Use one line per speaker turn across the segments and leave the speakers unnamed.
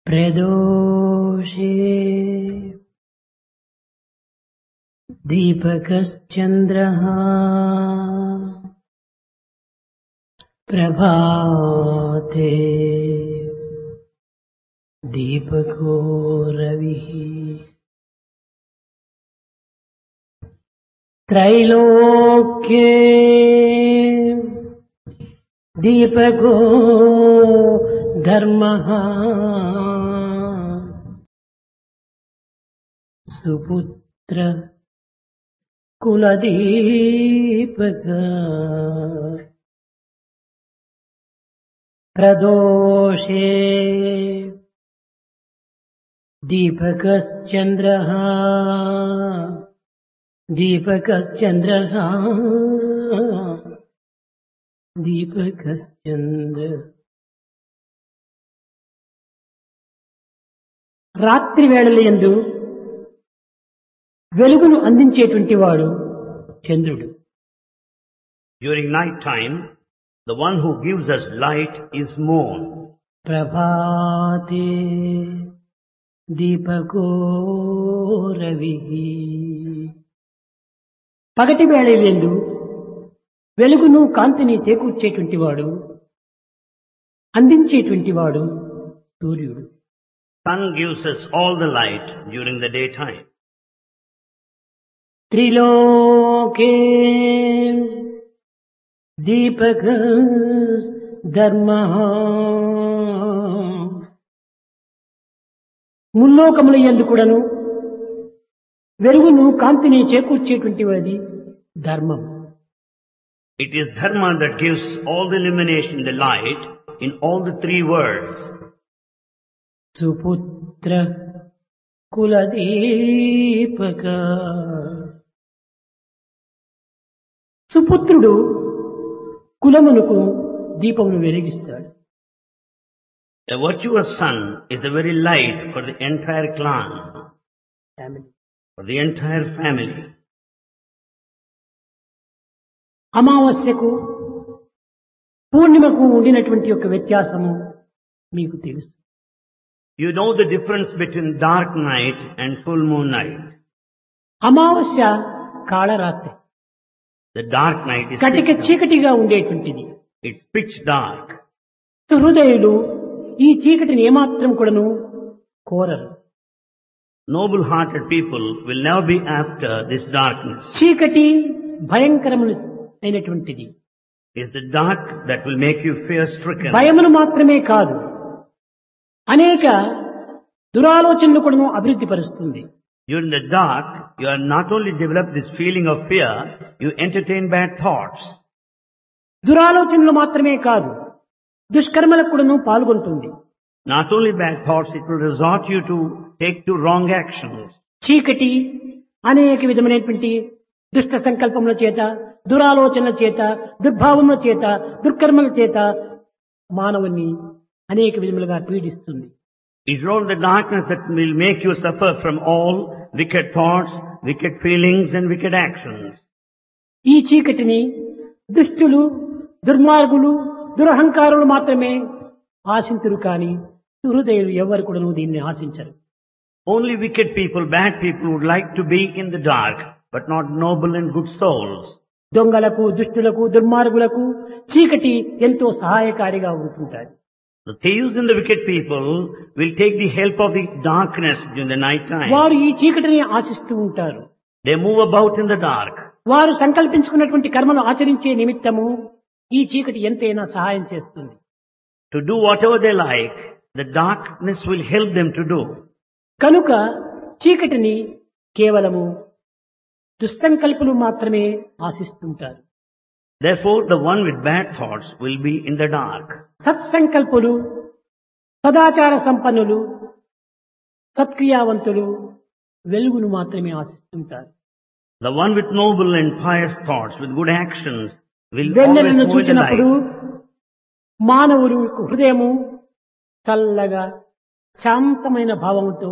प्रदोषे दीपकश्चन्द्रः प्रभाते दीपको रविः त्रैलोक्ये दीपको धर्मः सुपुत्र कुलदीपक प्रदोषे दीपकश्चन्द्रः दीपकश्चन्द्रः దీపకశ్చంద్ర రాత్రి వేళల యందు వెలుగును అందించేటువంటి వాడు చంద్రుడు
During night time, the one who gives us light is moon.
ప్రభాతే దీపకో Ravi పగటి వేళలందు వెలుగును కాంతిని చేకూర్చేటువంటి వాడు అందించేటువంటి వాడు సూర్యుడు
Sun gives us all the light during the daytime.
త్రిలోకే దీపక ధర్మ ముల్లోకముల ఎందు కూడాను వెలుగును కాంతిని చేకూర్చేటువంటి వాది ధర్మం
It is dharma that gives all the illumination, the light in all the three worlds.
సుపుత్ర కులదీపక సుపుత్రుడు కులమునకు దీపమును వెలిగిస్తాడు
A virtuous son is the very light for the entire clan, for the entire family.
అమావాస్యకు పూర్ణిమకు ఉండినటువంటి యొక్క వ్యత్యాసము మీకు తెలుసు
You know the difference between dark night and full moon night.
అమావాస్య Kalaratri
The dark night is
కటిక
pitch dark.
చీకటిగా ఉండేటువంటిది
It's pitch dark.
హృదయులు ఈ చీకటిని ఏమాత్రం కూడాను కోరరు
Noble-hearted people will never be after this darkness.
చీకటి భయంకరములు అయినటువంటిది
It's the dark that will make you fear-stricken.
భయమును మాత్రమే కాదు అనేక దురాలోచనలు కూడాను అభివృద్ధి పరుస్తుంది
During the dark, you are not only develop this feeling of fear, you entertain bad thoughts.
దురాలోచనలు మాత్రమే కాదు దుష్కర్మలకు కూడాను పాల్గొంటుంది
Not only bad thoughts, it will resort you to take to wrong actions.
చీకటి అనేక విధమైనటువంటి దుష్ట సంకల్పముల చేత దురాలోచనల చేత దుర్భావముల చేత దుర్కర్మల చేత మానవుని అనేక విధములుగా పీడిస్తుంది
It's all the darkness that will make you suffer from all wicked thoughts, wicked feelings and wicked actions.
ఈ చీకటిని దుష్టులు దుర్మార్గులు దురహంకారులు మాత్రమే ఆశింతురు కాని హృదయులు ఎవరు కూడా దీన్ని ఆశించరు
Only wicked people, bad people would like to be in the dark, but not noble and good souls.
దొంగలకు దుష్టులకు దుర్మార్గులకు చీకటి ఎంతో సహాయకారిగా ఉంటుంటారు
The thieves and the wicked people will take the help of the darkness during the night time.
వారు ఈ చీకటిని ఆశిస్తూ ఉంటారు
They move about in the dark.
వారు సంకల్పించుకున్నటువంటి కర్మను ఆచరించే నిమిత్తము ఈ చీకటి ఎంతైనా సహాయం చేస్తుంది
To do whatever they like, the darkness will help them to do.
కనుక చీకటిని కేవలము దుస్సంకల్పులు మాత్రమే ఆశిస్తుంటారు
Therefore, the one with bad thoughts will be in the dark.
సత్సంకల్పులు సదాచార సంపన్నులు సత్క్రియావంతులు వెలుగును మాత్రమే ఆశిస్తుంటారు
The one with noble and pious thoughts, with good actions, will always
వెన్నెలను
move in the
చూచినప్పుడు
light.
మానవుడు హృదయము చల్లగా శాంతమైన భావముతో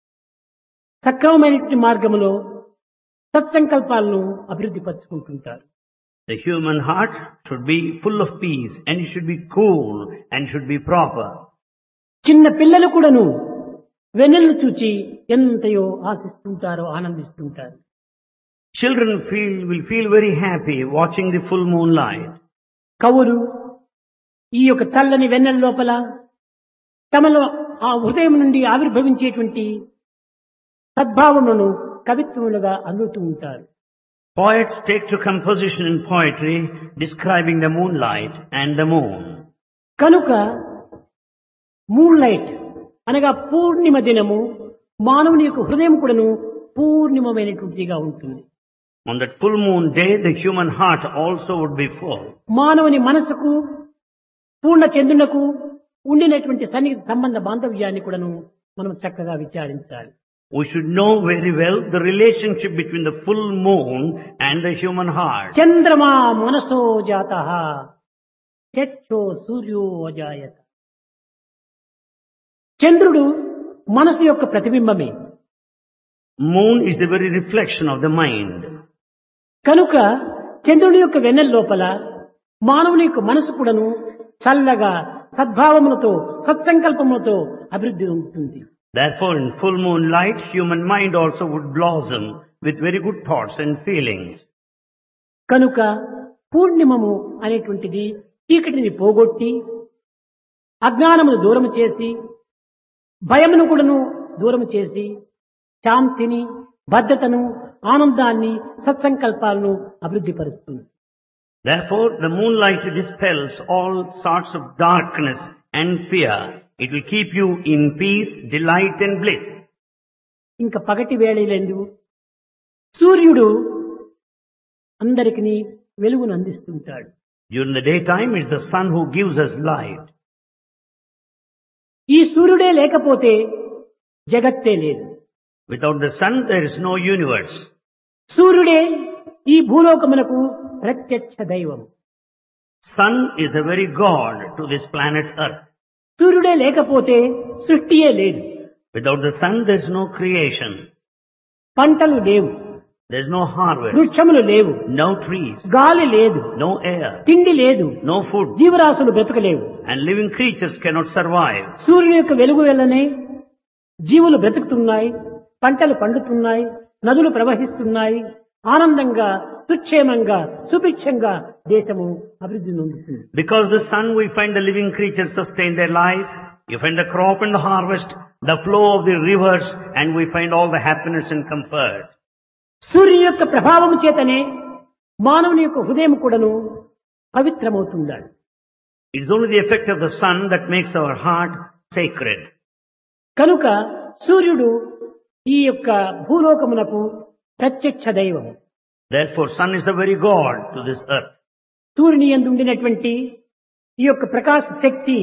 సక్రమమైనటువంటి మార్గములో సత్సంకల్పాలను అభివృద్ధి పరుచుకుంటుంటారు
The human heart should be full of peace and it should be cool and should be proper.
చిన్న పిల్లలు కూడాను వెన్నెలను చూచి ఎంతయో ఆశిస్తుంటారో ఆనందిస్తుంటారు
Children feel, will feel very happy watching the full moonlight.
కవులు ఈ యొక్క చల్లని వెన్నెల లోపల తమలో ఆ హృదయం నుండి ఆవిర్భవించేటువంటి సద్భావములను కవిత్వములుగా అందుతూ ఉంటారు
Poets take to composition in poetry describing the moonlight and the moon.
కనుక మూన్ లైట్ అనగా పూర్ణిమ దినము మానవుని యొక్క హృదయం కూడాను పూర్ణిమమైనటువంటిదిగా ఉంటుంది
On that full moon day, the human heart also would be full.
మానవుని మనసుకు పూర్ణ చంద్రునకు ఉండినటువంటి సన్నిహిత సంబంధ బాంధవ్యాన్ని కూడాను మనం చక్కగా విచారించాలి
We should know very well the relationship between the full moon and the human heart.
చంద్రమా మనసో జాత చక్షో సూర్యో అజాయత చంద్రుడు మనసు యొక్క ప్రతిబింబమే
Moon is the very reflection of the mind.
కనుక చంద్రుని యొక్క వెన్నెల లోపల మానవుని యొక్క మనసు కూడాను చల్లగా సద్భావములతో సత్సంకల్పములతో అభివృద్ధి ఉంటుంది
Therefore, in full moonlight, human mind also would blossom with very good thoughts and feelings.
కనుక పూర్ణిమము అనేటువంటిది చీకటిని పోగొట్టి అజ్ఞానమును దూరము చేసి భయమును కూడాను దూరము చేసి శాంతిని భద్రతను ఆనందాన్ని సత్సంకల్పాలను అభివృద్ధి పరుస్తుంది
Therefore, the moonlight dispels all sorts of darkness and fear. It will keep you in peace, delight and bliss.
ఇంకా పగటి వేళలందు సూర్యుడు అందరికి వెలుగును అందిస్తుంటాడు
During the daytime, it's the sun who gives us light.
ఈ సూర్యుడే లేకపోతే జగత్తే లేదు
Without the sun, there is no universe.
సూర్యుడే ఈ భూలోకమునకు ప్రత్యక్ష దైవం
Sun is the very God to this planet Earth.
సూర్యుడే లేకపోతే సృష్టియే లేదు
Without the sun, there is no creation.
పంటలు లేవు
There is no harvest,
వృక్షములు లేవు
no trees,
గాలి లేదు
no air,
తిండి లేదు
no food,
జీవరాశులు బ్రతకలేవు
and living creatures cannot survive.
సూర్యుని యొక్క వెలుగు వల్లనే జీవులు బ్రతుకుతున్నాయి పంటలు పండుతున్నాయి నదులు ప్రవహిస్తున్నాయి ఆనందంగా సుక్షేమంగా సుభిక్షంగా దేశము అభివృద్ధి నొందుతుంది
Because the sun, we find the living creatures sustain their life. You find the crop and the harvest, the flow of the rivers, and we find all the happiness and comfort.
సూర్యుని యొక్క ప్రభావం చేతనే మానవుని యొక్క హృదయం కూడాను పవిత్రమవుతుందాడు
It is only the effect of the sun that makes our heart sacred.
కనుక సూర్యుడు ఈ యొక్క భూలోకమునకు ప్రత్యక్ష దైవం
Therefore, sun is the very God to this earth.
సూర్యుని ఎందు ఉండినటువంటి ఈ యొక్క ప్రకాశ శక్తి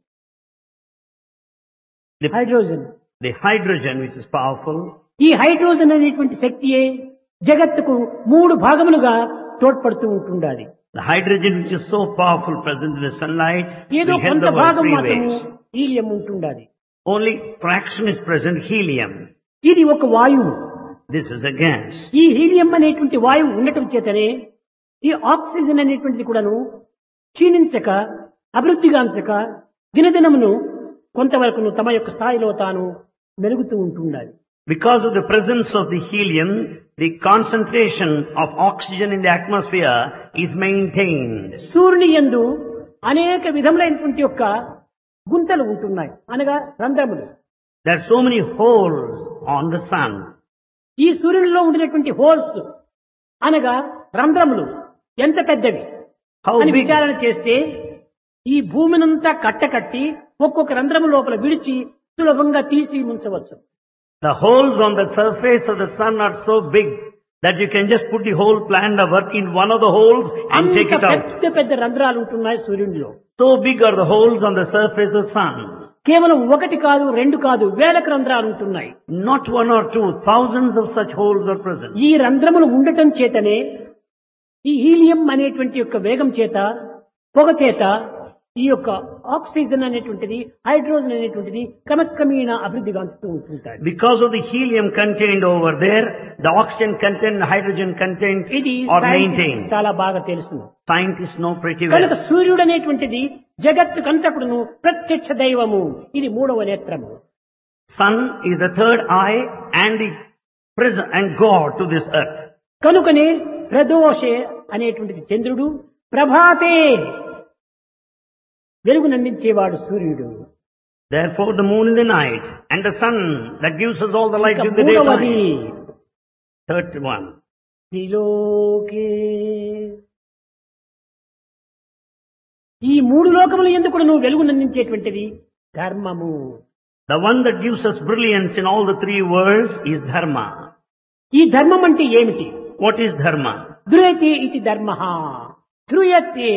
The,
hydrogen
the hydrogen, which is powerful,
ఈ హైడ్రోజన్ అనేటువంటి శక్తియే జగత్తుకు మూడు భాగములుగా తోడ్పడుతూ ఉంటుండాలి
the hydrogen which is so powerful present in the sunlight,
ఏదో
will help
కొంత
the world
భాగం
three
మాత్రము
ways.
హీలియం ఉంటుండాలి
Only fraction is present helium.
ఇది ఒక వాయువు
This is a gas.
ఈ హీలియం అనేటువంటి వాయువు ఉండటం చేతనే ఈ ఆక్సిజన్ అనేటువంటిది కూడాను క్షీణించక అభివృద్ధిగాంచక దినదినమును కొంతవరకు తమ యొక్క స్థాయిలో తాను మెరుగుతూ ఉంటుండాలి
Because of the presence of the helium, the concentration of oxygen in the atmosphere is maintained.
సూర్యుని యందు అనేక విధములైనటువంటి యొక్క గుంతలు ఉంటున్నాయి అనగా రంధ్రములు
There are so many holes on the sun.
ఈ సూర్యునిలో ఉండినటువంటి హోల్స్ అనగా రంధ్రములు ఎంత పెద్దవి
How
అని
big?
విచారణ చేస్తే ఈ భూమినంతా కట్టకట్టి ఒక్కొక్క రంధ్రము లోపల విడిచి సులభంగా తీసి ఉంచవచ్చు
The holes on the surface of the sun are so big that you can just put the whole plant of earth in one of the holes and
అంత
take it out.
పెద్ద పెద్ద రంధ్రాలు ఉంటున్నాయి సూర్యునిలో
So big are the holes on the surface of the sun.
కేవలం ఒకటి కాదు రెండు కాదు వేలకు రంధ్రాలు ఉంటున్నాయి
Not one or two, thousands of such holes are present.
ఈ రంధ్రములు ఉండటం చేతనే ఈ హీలియం అనేటువంటి యొక్క వేగం చేత పొగ చేత ఈ యొక్క ఆక్సిజన్ అనేటువంటిది హైడ్రోజన్ అనేటువంటిది క్రమక్రమేణ అభివృద్ధి గాంచుతూ ఉంటుంటాయి
Because of the helium contained over there, the oxygen content, the hydrogen content
ఇది
are
scientists
maintained.
చాలా బాగా తెలుసు
Scientists know pretty
కనుక
well.
సూర్యుడు అనేటువంటిది జగత్తుకంతకుడును ప్రత్యక్ష దైవము ఇది మూడవ నేత్రము
Sun is the third eye and the present and God to this earth.
కనుకనే ప్రదోషే అనేటువంటిది చంద్రుడు ప్రభాతే వెలుగునందించేవాడు సూర్యుడు
Therefore the moon in the night and the sun that gives us all the light
ఇక
in the
మూడవది
daytime. Third one.
త్రిలోకే ఈ మూడు లోకములు ఎందుకు నువ్వు వెలుగునందించేటువంటిది ధర్మము
The one that gives us brilliance in all the three worlds is dharma.
ఈ ధర్మం అంటే ఏమిటి
What is dharma?
ధ్రుయతే ఇది ధర్మ ధ్రుయతే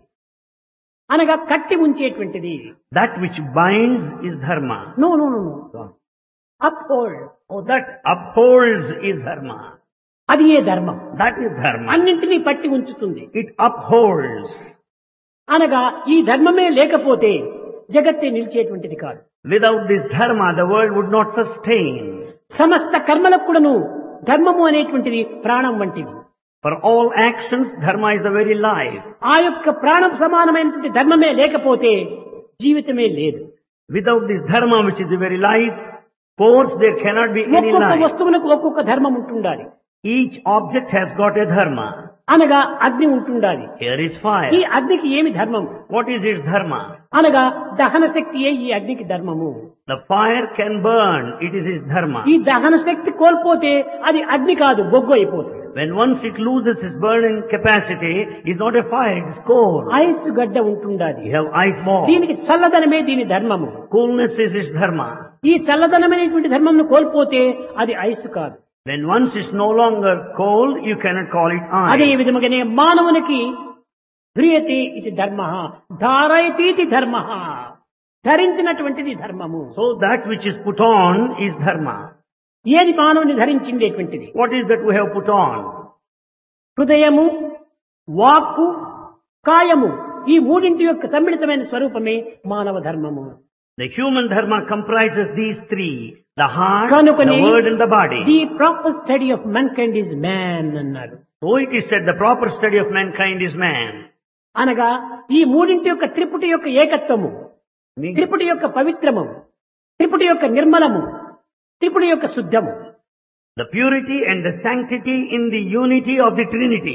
అనగా కట్టి ఉంచేటువంటిది
That which binds is dharma.
No no no no uphold
Oh, that upholds is dharma.
అది ఏ ధర్మం
That is dharma.
అన్నింటినీ పట్టి ఉంచుతుంది
It upholds.
అనగా ఈ ధర్మమే లేకపోతే జగత్తే నిలిచేటువంటిది కాదు
Without this dharma, the world would not sustain.
సమస్త కర్మలకు కూడాను ధర్మము అనేటువంటిది ప్రాణం వంటిది
For all actions, dharma is the very life.
ఆ యొక్క ప్రాణం సమానమైనటువంటి ధర్మమే లేకపోతే జీవితమే లేదు
Without this dharma, which is the very life, force, there cannot be any
ఒక్కొక్క
life.
వస్తువులకు ఒక్కొక్క ధర్మం ఉంటుండాలి
Each object has got a dharma.
అనగా అగ్ని ఉంటుండాలి
Here is
ఈ
fire.
అగ్నికి ఏమి ధర్మం
What is its dharma?
అనగా దహన శక్తియే ఈ అగ్నికి ధర్మము
The fire can burn. It is its dharma.
ఈ దహన శక్తి కోల్పోతే అది అగ్ని కాదు బొగ్గు అయిపోతుంది
When once it loses its burning capacity, it's not a fire, it is coal.
Ice గడ్డ ఉంటుండాలి
You have ice ball.
దీనికి చల్లదనమే దీని ధర్మము
Coolness is its dharma.
ఈ చల్లదనమైనటువంటి ధర్మంను కోల్పోతే అది ఐస్ కాదు
When once it's no longer cold, you cannot call it
అదే
ice.
విధముగానే మానవునికి ధ్రియతి ఇది ధర్మ ధారయతీతి ధర్మ ధరించినటువంటిది ధర్మము
So that which is put on is dharma.
ఏది మానవుని ధరించిందేటువంటిది
What is that we have put on?
హృదయము వాక్కు కాయము ఈ మూడింటి యొక్క సమ్మిళితమైన స్వరూపమే మానవ ధర్మము
The human dharma comprises these three. The heart,
కనుకని
the word and the body.
The proper study of mankind is man అన్నారు
So it is said the proper study of mankind is man.
అనగా ఈ మూడింటి యొక్క త్రిపుటి యొక్క ఏకత్వము
Meaning-
త్రిపుటి యొక్క పవిత్రము త్రిపుటి యొక్క నిర్మలము త్రిపుటి యొక్క శుద్ధము
The purity and the sanctity in the unity of the Trinity.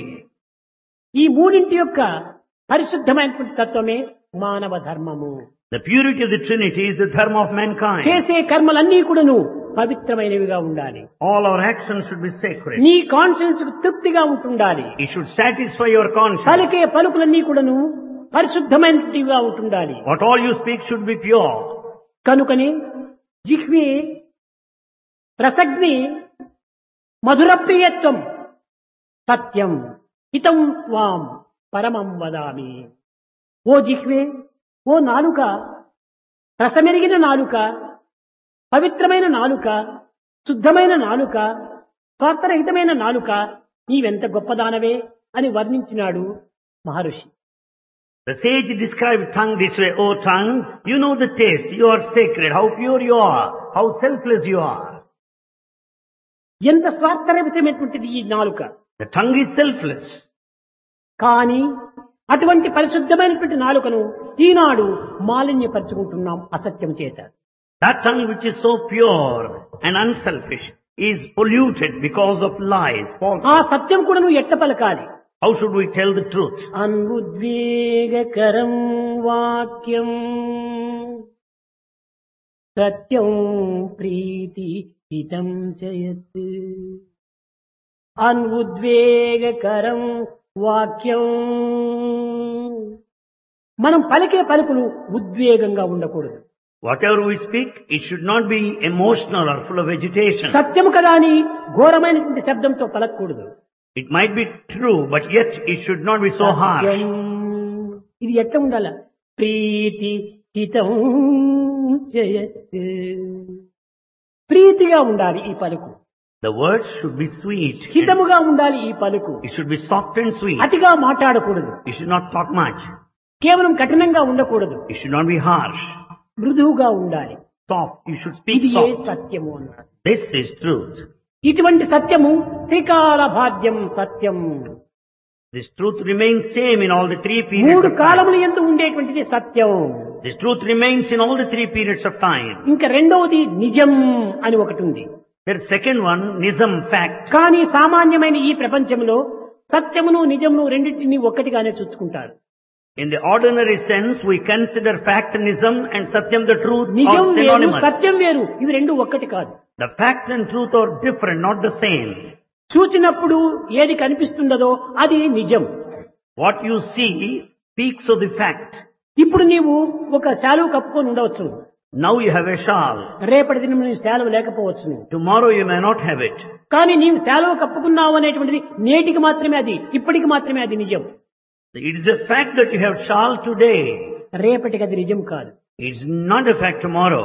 ఈ మూడింటి యొక్క పరిశుద్ధమైనటువంటి తత్వమే మానవ ధర్మము
The purity of the Trinity is the dharma of mankind.
చేసే కర్మలన్నీ కూడాను పవిత్రమైనవిగా ఉండాలి
All our actions should be sacred.
నీ కాన్షియన్స్ కు తృప్తిగా ఉంటుండాలి
It should satisfy your conscience.
పలికే పలుకులన్నీ కూడాను పరిశుద్ధమైనటివిగా ఉంటుండాలి
What all you speak should be pure.
కనుకని జిహ్వే రసగ్ని మధుర ప్రియత్వం సత్యం హితం త్వాం పరమం వదామి ఓ జిహ్వే ఓ నాలుక రసమెరిగిన నాలుక పవిత్రమైన నాలుక శుద్ధమైన నాలుక స్వార్థరహితమైన నాలుక నీవెంత గొప్పదానవే అని వర్ణించినాడు మహర్షి
The sage described tongue this way, O tongue, you know the taste, you are sacred, how pure you are, how selfless you are.
ఎంత స్వార్థరహితమైనటువంటిది ఈ నాలుక
The tongue is selfless.
కానీ అటువంటి పరిశుద్ధమైనటువంటి నాలుకను ఈనాడు మాలిన్యపరుచుకుంటున్నాం అసత్యం చేత
That tongue which is so pure and unselfish is polluted because of lies,
ఆ
falsehood.
సత్యం కూడా నువ్వు ఎట్ట పలకాలి
How should we tell the truth?
అనుద్వేగకరం వాక్యం సత్యం ప్రీతి హితం చయత్ అనుద్వేగకరం వాక్యం మనం పలికే పలుకులు ఉద్వేగంగా ఉండకూడదు
Whatever we speak, it should not be emotional or full of agitation.
సత్యము కదా అని ఘోరమైనటువంటి శబ్దంతో పలకూడదు
It might be true, but yet it should not be so harsh.
సత్యం. ఇది ఎట్ట ఉండాల ప్రీతి హితం జయత్ ప్రీతిగా ఉండాలి ఈ పలుకు
The words should be sweet.
హితముగా ఉండాలి ఈ పలుకు
It should be soft and sweet.
అతిగా మాట్లాడకూడదు
You should not talk much.
కేవలం కఠినంగా ఉండకూడదు
You should not be harsh,
మృదువుగా ఉండాలి
soft. You should speak
ఇది ఏ
soft.
సత్యము అన్నాడు
This is truth.
ఇటువంటి సత్యము త్రికాల భాగ్యం సత్యం
This truth remains same in all the three periods
మూడు
of time.
కాలములు ఎందు ఉండేటువంటిది సత్యం
This truth remains in all the three periods of time.
ఇంకా రెండవది నిజం అని ఒకటి ఉంది
There's second one, Nizam fact.
కానీ సామాన్యమైన ఈ ప్రపంచంలో సత్యమును నిజమును రెండింటిని ఒక్కటిగానే చూసుకుంటారు
In the ordinary sense, we consider fact Nizam and Satyam the truth
నిజం
are
వేరు
synonymous.
సత్యం వేరు ఇవి రెండు ఒక్కటి కాదు
The fact and truth are different, not the same.
చూచినప్పుడు ఏది కనిపిస్తుండదో అది నిజం
What you see speaks of the fact.
ఇప్పుడు నీవు ఒక శాలువు కప్పుకొని ఉండవచ్చు
Now you have a shawl.
రేపటి దినం నీవు శాలువు లేకపోవచ్చును
Tomorrow you may not have it.
కానీ నీవు శాలువు కప్పుకున్నావు అనేటువంటిది నేటికి మాత్రమే అది ఇప్పటికి మాత్రమే అది నిజం
It is a fact that you have shawl today.
రేపటికి అది నిజం కాదు
It's not a fact tomorrow.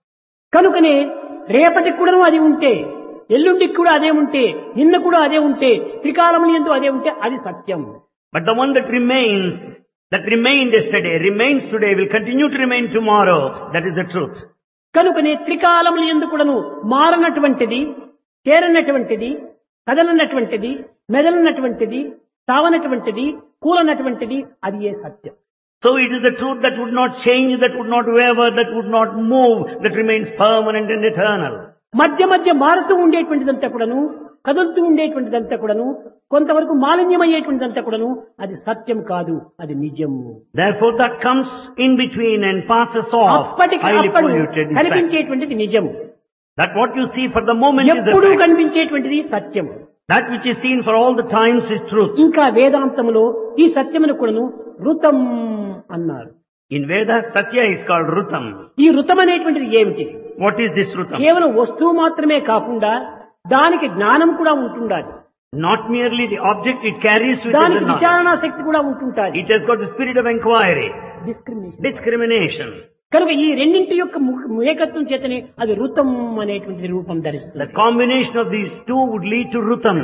కనుకనే రేపటికి కూడా అది ఉంటే ఎల్లుండికి కూడా అదే ఉంటే నిన్న కూడా అదే ఉంటే త్రికాలములు ఎందు అదే ఉంటే అది సత్యం
But the one that remains, that remained yesterday, remains today, will continue to remain tomorrow. That is the truth.
కనుకనే త్రికాలములు ఎందు కూడాను మారనటువంటిది చేరనటువంటిది కదలనటువంటిది మెదలనటువంటిది తావనటువంటిది కూలనటువంటిది అది ఏ సత్యం
So it is the truth that would not change, that would not waver, that would not move, that remains permanent and eternal.
మధ్య మధ్య మారుతూ ఉండేటువంటిదంతా కూడాను కదులుతూ ఉండేటువంటిదంతా కూడాను కొంతవరకు మాలిన్యమయ్యేటువంటిదంతా కూడాను అది సత్యం కాదు అది నిజము
Therefore that comes in between and passes off,
అప్పటికి
highly
అప్పుడు
polluted. is fact.
కనిపించేటువంటిది నిజం
That what you see for the moment is a
ఎప్పుడూ
fact.
కనిపించేటువంటిది Satyam
That which is seen for all the times is truth.
ఇంకా వేదాంతములో ఈ సత్యమును కూడాను ఋతం అన్నారు
In Vedas, Satya is called Rutam.
ఈ ఋతం అనేటువంటిది ఏమిటి
What is this Rutam?
కేవలం వస్తువు మాత్రమే కాకుండా దానికి జ్ఞానం కూడా ఉంటుండాలి
Not merely the object it carries with it
దానికి
the knowledge.
విచారణా శక్తి కూడా ఉంటుంటాది
It has got the spirit of inquiry,
discrimination
discrimination.
కనుక ఈ రెండింటి యొక్క ము- ఏకత్వం చేతనే అది ఋతం అనేటువంటి రూపం
The
ధరిస్తుంది
combination of these two would lead to Rutam.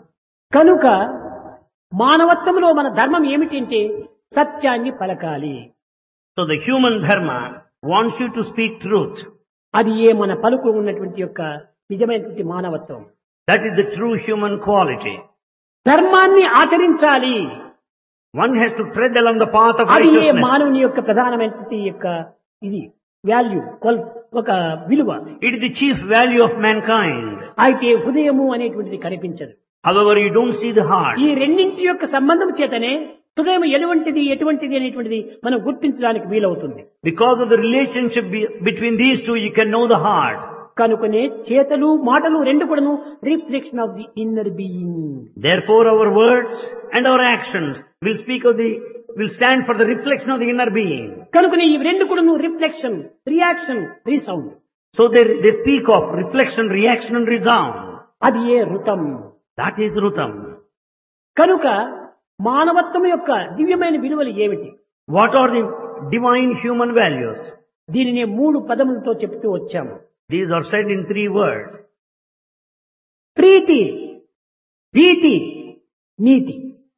కనుక మానవత్వంలో మన ధర్మం ఏమిటంటే సత్యాన్ని పలకాలి
So the human dharma wants you to speak truth.
అది ఏ మన పలుకు ఉన్నటువంటి యొక్క నిజమైనటువంటి మానవత్వం
That is the true human quality.
ధర్మాన్ని ఆచరించాలి
One has to tread along the path of
అది ఏ
righteousness.
మానవుని యొక్క ప్రధానమైనటువంటి యొక్క ఇది వాల్యూ కొల్ ఒక విలువ
It is the chief value of mankind.
అయితే హృదయము అనేటువంటిది కనిపించదు
However, you don't see the heart.
ఈ రెండింటి యొక్క సంబంధం చేతనే హృదయం ఎటువంటిది ఎటువంటిది అనేటువంటిది మనం గుర్తించడానికి వీలవుతుంది
Because of the relationship be- between these two, you can know the heart.
కనుకనే చేతలు మాటలు రెండు కూడాను reflection of the inner being
Therefore, our words and our actions will speak of the, will stand for the reflection of the inner being.
కనుకనే ఈ రెండు కూడాను reflection reaction resound
So they, they speak of reflection, reaction and resound.
అది ఏ ఋతం
That is Rutam.
కనుక మానవత్వం యొక్క దివ్యమైన విలువలు ఏమిటి
What are the divine human values?
దీనిని మూడు పదములతో చెప్తూ వచ్చాము
These are said in three words.
ప్రీతి భీతి నీతి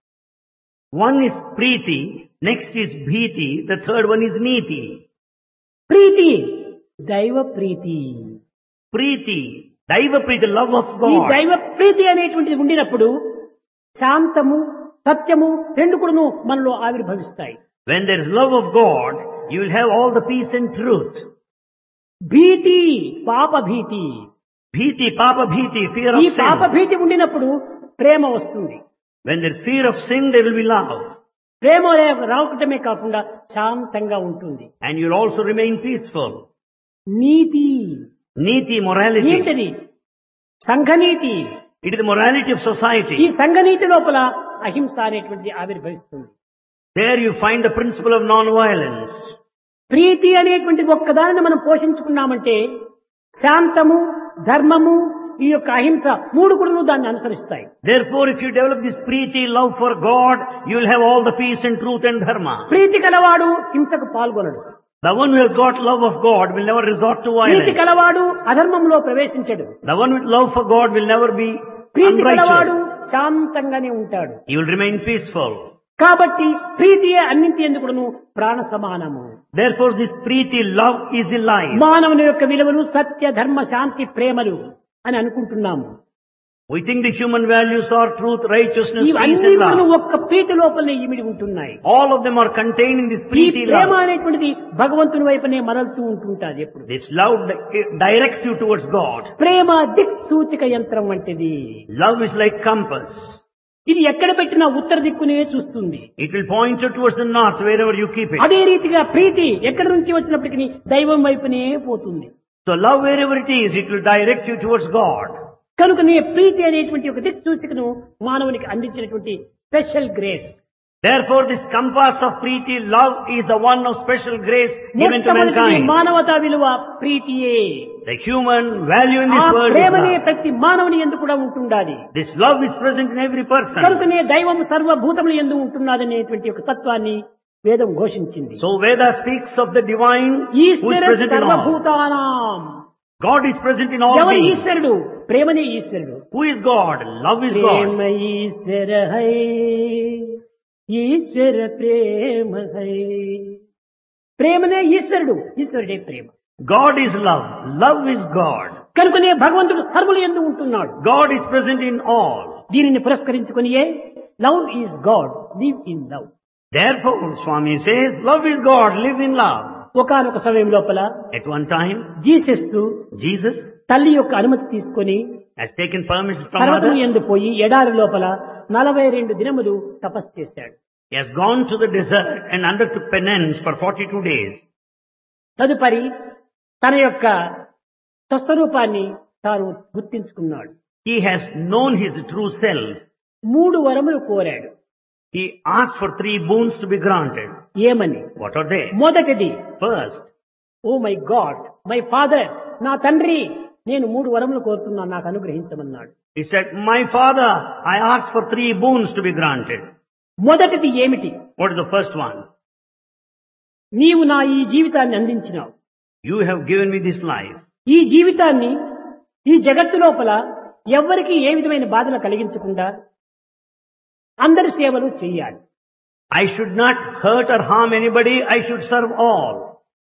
One is Preeti, next is Bhiti, the third one is Niti.
ప్రీతి దైవ ప్రీతి
Preeti, Daiva Preeti, the love of
ఈ
God.
దైవ ప్రీతి అనేటువంటిది ఉండినప్పుడు శాంతము సత్యము రెండు కూడాను మనలో ఆవిర్భవిస్తాయి
When there is love of God, you will have all the peace and truth.
భీతి పాప భీతి
Bhiti, Papa Bhiti, fear
ఈ
of
పాప
sin.
భీతి ఉండినప్పుడు ప్రేమ వస్తుంది
When there is fear of sin, there will be love.
ప్రేమ రావటమే కాకుండా శాంతంగా ఉంటుంది
And you'll also remain peaceful.
నీతి
Niti, morality.
ఏంటది సంఘనీతి
It is the morality of
ఈ
society.
సంఘనీతి లోపల అహింస అనేటువంటిది ఆవిర్భవిస్తుంది
There you find the principle of non-violence.
ప్రీతి అనేటువంటి ఒక్కదానిని మనం పోషించుకున్నామంటే శాంతము ధర్మము ఈ యొక్క అహింస మూడు కూడా దాన్ని అనుసరిస్తాయి
Therefore, if you develop this preeti, love for God, you will have all the peace and truth and dharma.
ప్రీతి కలవాడు హింసకు పాల్గొనడు
The one who has got love of God will never resort to
Preethi
violence.
కలవాడు అధర్మంలో ప్రవేశించడు
The one with love for God will never be
ప్రీతి కలవాడు
unrighteous.
శాంతంగానే ఉంటాడు
He will remain peaceful.
కాబట్టి ప్రీతియే అన్నింటి ఎందుకును ప్రాణ సమానము
Therefore this preeti, love is the life.
మానవుని యొక్క విలువలు సత్య ధర్మ శాంతి ప్రేమలు అని అనుకుంటున్నాము
We think the human values are truth, righteousness, peace
ఇవన్నీ
and
కూడా
love.
ఒక్క ప్రీతి లోపలనే ఇమిడి ఉంటున్నాయి
All of them are contained in this
ఈ
preeti
ప్రేమ
love.
అనేటువంటిది భగవంతుని వైపునే మరలుతూ ఉంటుంటాది ఎప్పుడు
This love di- directs you towards God.
ప్రేమ దిక్ సూచిక యంత్రం వంటిది
Love is like compass.
ఇది ఎక్కడ పెట్టినా ఉత్తర దిక్కునే చూస్తుంది
It will point you towards the north wherever you keep it.
అదే రీతిగా ప్రీతి ఎక్కడి నుంచి వచ్చినప్పటికీ దైవం వైపునే పోతుంది
So love wherever it is, it will direct you towards God.
కనుకనే ప్రీతి అనేటువంటి ఒక దిక్ సూచికను మానవునికి అందించినటువంటి special grace
Therefore this compass of preeti, love is the one of special grace given to
మొట్టమొదటి
mankind.
మానవతా విలువ ప్రీతియే
The human value in
ఆ
this world is
ప్రేమనే
love.
ప్రతి మానవుని ఎందు కూడా ఉంటుండాలి
This love is present in every person.
కనుకనే దైవం సర్వభూతములు ఎందు ఉంటున్నదనేటువంటి ఒక తత్వాన్ని వేదం ఘోషించింది
So Veda speaks of the divine who is
Eshwara
present in all.
సర్వభూతానాం
God is present in all
ఎవరు
beings.
ఈశ్వరుడు ప్రేమనే ఈశ్వరుడు
Who is God? Love is
ప్రేమ
God.
ఈశ్వర హై ఈశ్వర ప్రేమ హై ప్రేమనే ఈశ్వరుడు ఈశ్వరుడే ప్రేమ
God is love. Love is God.
కనుకనే భగవంతుడు సర్వులు ఎందు ఉంటున్నాడు
God is present in all.
దీనిని పురస్కరించుకునియే love is God live in love
Therefore, Swami says, love is God, live in love.
ఒకనొక సమయం లోపల
At one time,
Jesus
Jesus
తల్లి యొక్క అనుమతి తీసుకొని
has taken permission from
పర్వతం
mother.
ఎందు పోయి ఎడారి లోపల నలభై రెండు దినములు తపస్సు చేశాడు
He has gone to the desert and undertook penance for 42 days.
తదుపరి తన యొక్క స్వస్వరూపాన్ని తాను గుర్తించుకున్నాడు
He has known his true self.
మూడు వరములు కోరాడు
He asked for three boons to be granted.
ఏమని
What are they?
మొదటిది
First,
oh my God my father నా తండ్రి నేను మూడు వరములు కోరుతున్నాను నాకు అనుగ్రహించమన్నాడు
he said, My father, I asked for three boons to be granted.
మొదటిది ఏమిటి
What is the first one?
నీవు నా ఈ జీవితాన్ని అందించినావు
You have given me this life.
ఈ జీవితాన్ని ఈ జగత్తు లోపల ఎవ్వరికి ఏ విధమైన బాధలు కలిగించకుండా అందరి సేవలు చేయాలి
I should not hurt or harm anybody. I should serve all.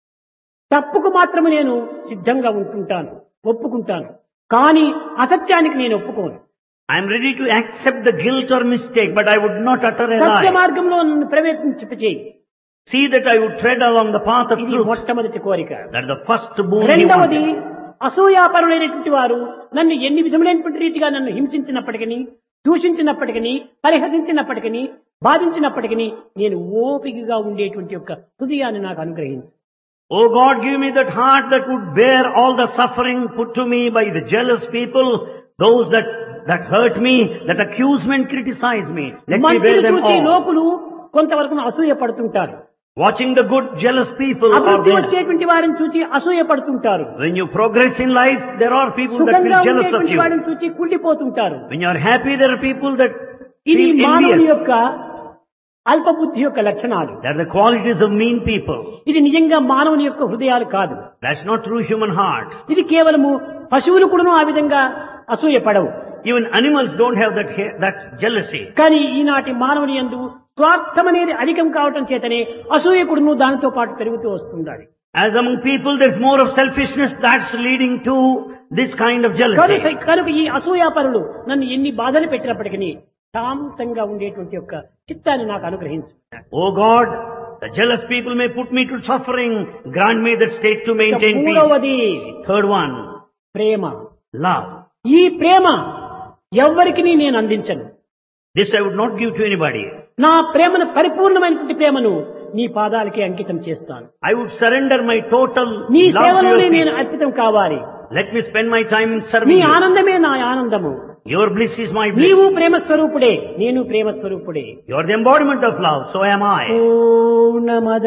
తప్పుకు మాత్రమే నేను సిద్ధంగా ఉంటుంటాను ఒప్పుకుంటాను కానీ అసత్యానికి నేను ఒప్పుకోను
I am ready to accept the guilt or mistake, but I would not utter a
Satya
lie.
మార్గంలో నన్ను ప్రవేశించిపచేయి
See that I would tread along the path of
ఇది
truth.
మొట్టమొదటి కోరిక
That is the first boon he
రెండవది
wanted.
అసూయాపరులైనటువంటి వారు నన్ను ఎన్ని విధములైనటువంటి రీతిగా నన్ను హింసించినప్పటికీ దూషించినప్పటికీ పరిహసించినప్పటికీ బాధించినప్పటికీ నేను ఓపికగా ఉండేటువంటి యొక్క హృదయాన్ని నాకు అనుగ్రహించు
Oh God, give me that heart that would bear all the suffering put to me by the jealous people, those that, that hurt me, that accuse me and criticize me. Let me
మంచులు
bear them
చూసి
all.
లోకులు కొంతవరకు అసూయ పడుతుంటారు
Watching the good, jealous people are
అభివృద్ధి
there.
వచ్చేటువంటి వారిని చూసి అసూయ పడుతుంటారు
When you progress in life, there are people that
సుఖంగా
feel jealous of
ఉండేటువంటి
you.
వారిని చూసి కుళ్ళిపోతుంటారు
When you are happy, there are people that
ఇది
feel
మానవుని
envious.
యొక్క అల్పబుద్ధి యొక్క లక్షణాలు
They are the qualities of mean people.
ఇది నిజంగా మానవుని యొక్క హృదయాలు కాదు
That's not true human heart.
ఇది కేవలము పశువులు కూడాను ఆ విధంగా అసూయ పడవు
Even animals don't have that, ha- that jealousy.
కానీ ఈనాటి మానవుని యందు స్వార్థం అనేది అధికం కావటం చేతనే అసూయకుడును దానితో పాటు పెరుగుతూ వస్తుండాలి
As among people, there's more of selfishness that's leading to this kind of
కనుక
jealousy.
కనుక ఈ అసూయాపరులు నన్ను ఎన్ని బాధలు పెట్టినప్పటికీ శాంతంగా ఉండేటువంటి యొక్క చిత్తాన్ని నాకు అనుగ్రహించు
Oh God, the jealous people may put me to suffering. Grant me that state to
ఇక
maintain peace.
మూడవది
Third one,
ప్రేమ
love.
ఈ ప్రేమ ఎవ్వరికి నేను అందించను
This I would not give to anybody.
నా ప్రేమను పరిపూర్ణమైనటువంటి ప్రేమను నీ పాదాలకే అంకితం చేస్తాను
I would surrender my total
నీ
love to
సేవలోనే
your
నేను
feet.
అర్పితం కావాలి
Let me spend my time in
నీ
serving you.
ఆనందమే నా ఆనందము
Your bliss is my bliss.
నీవు ప్రేమ స్వరూపుడే నేను ప్రేమ స్వరూపుడే
You are the embodiment of love, so am I.
పూర్ణమద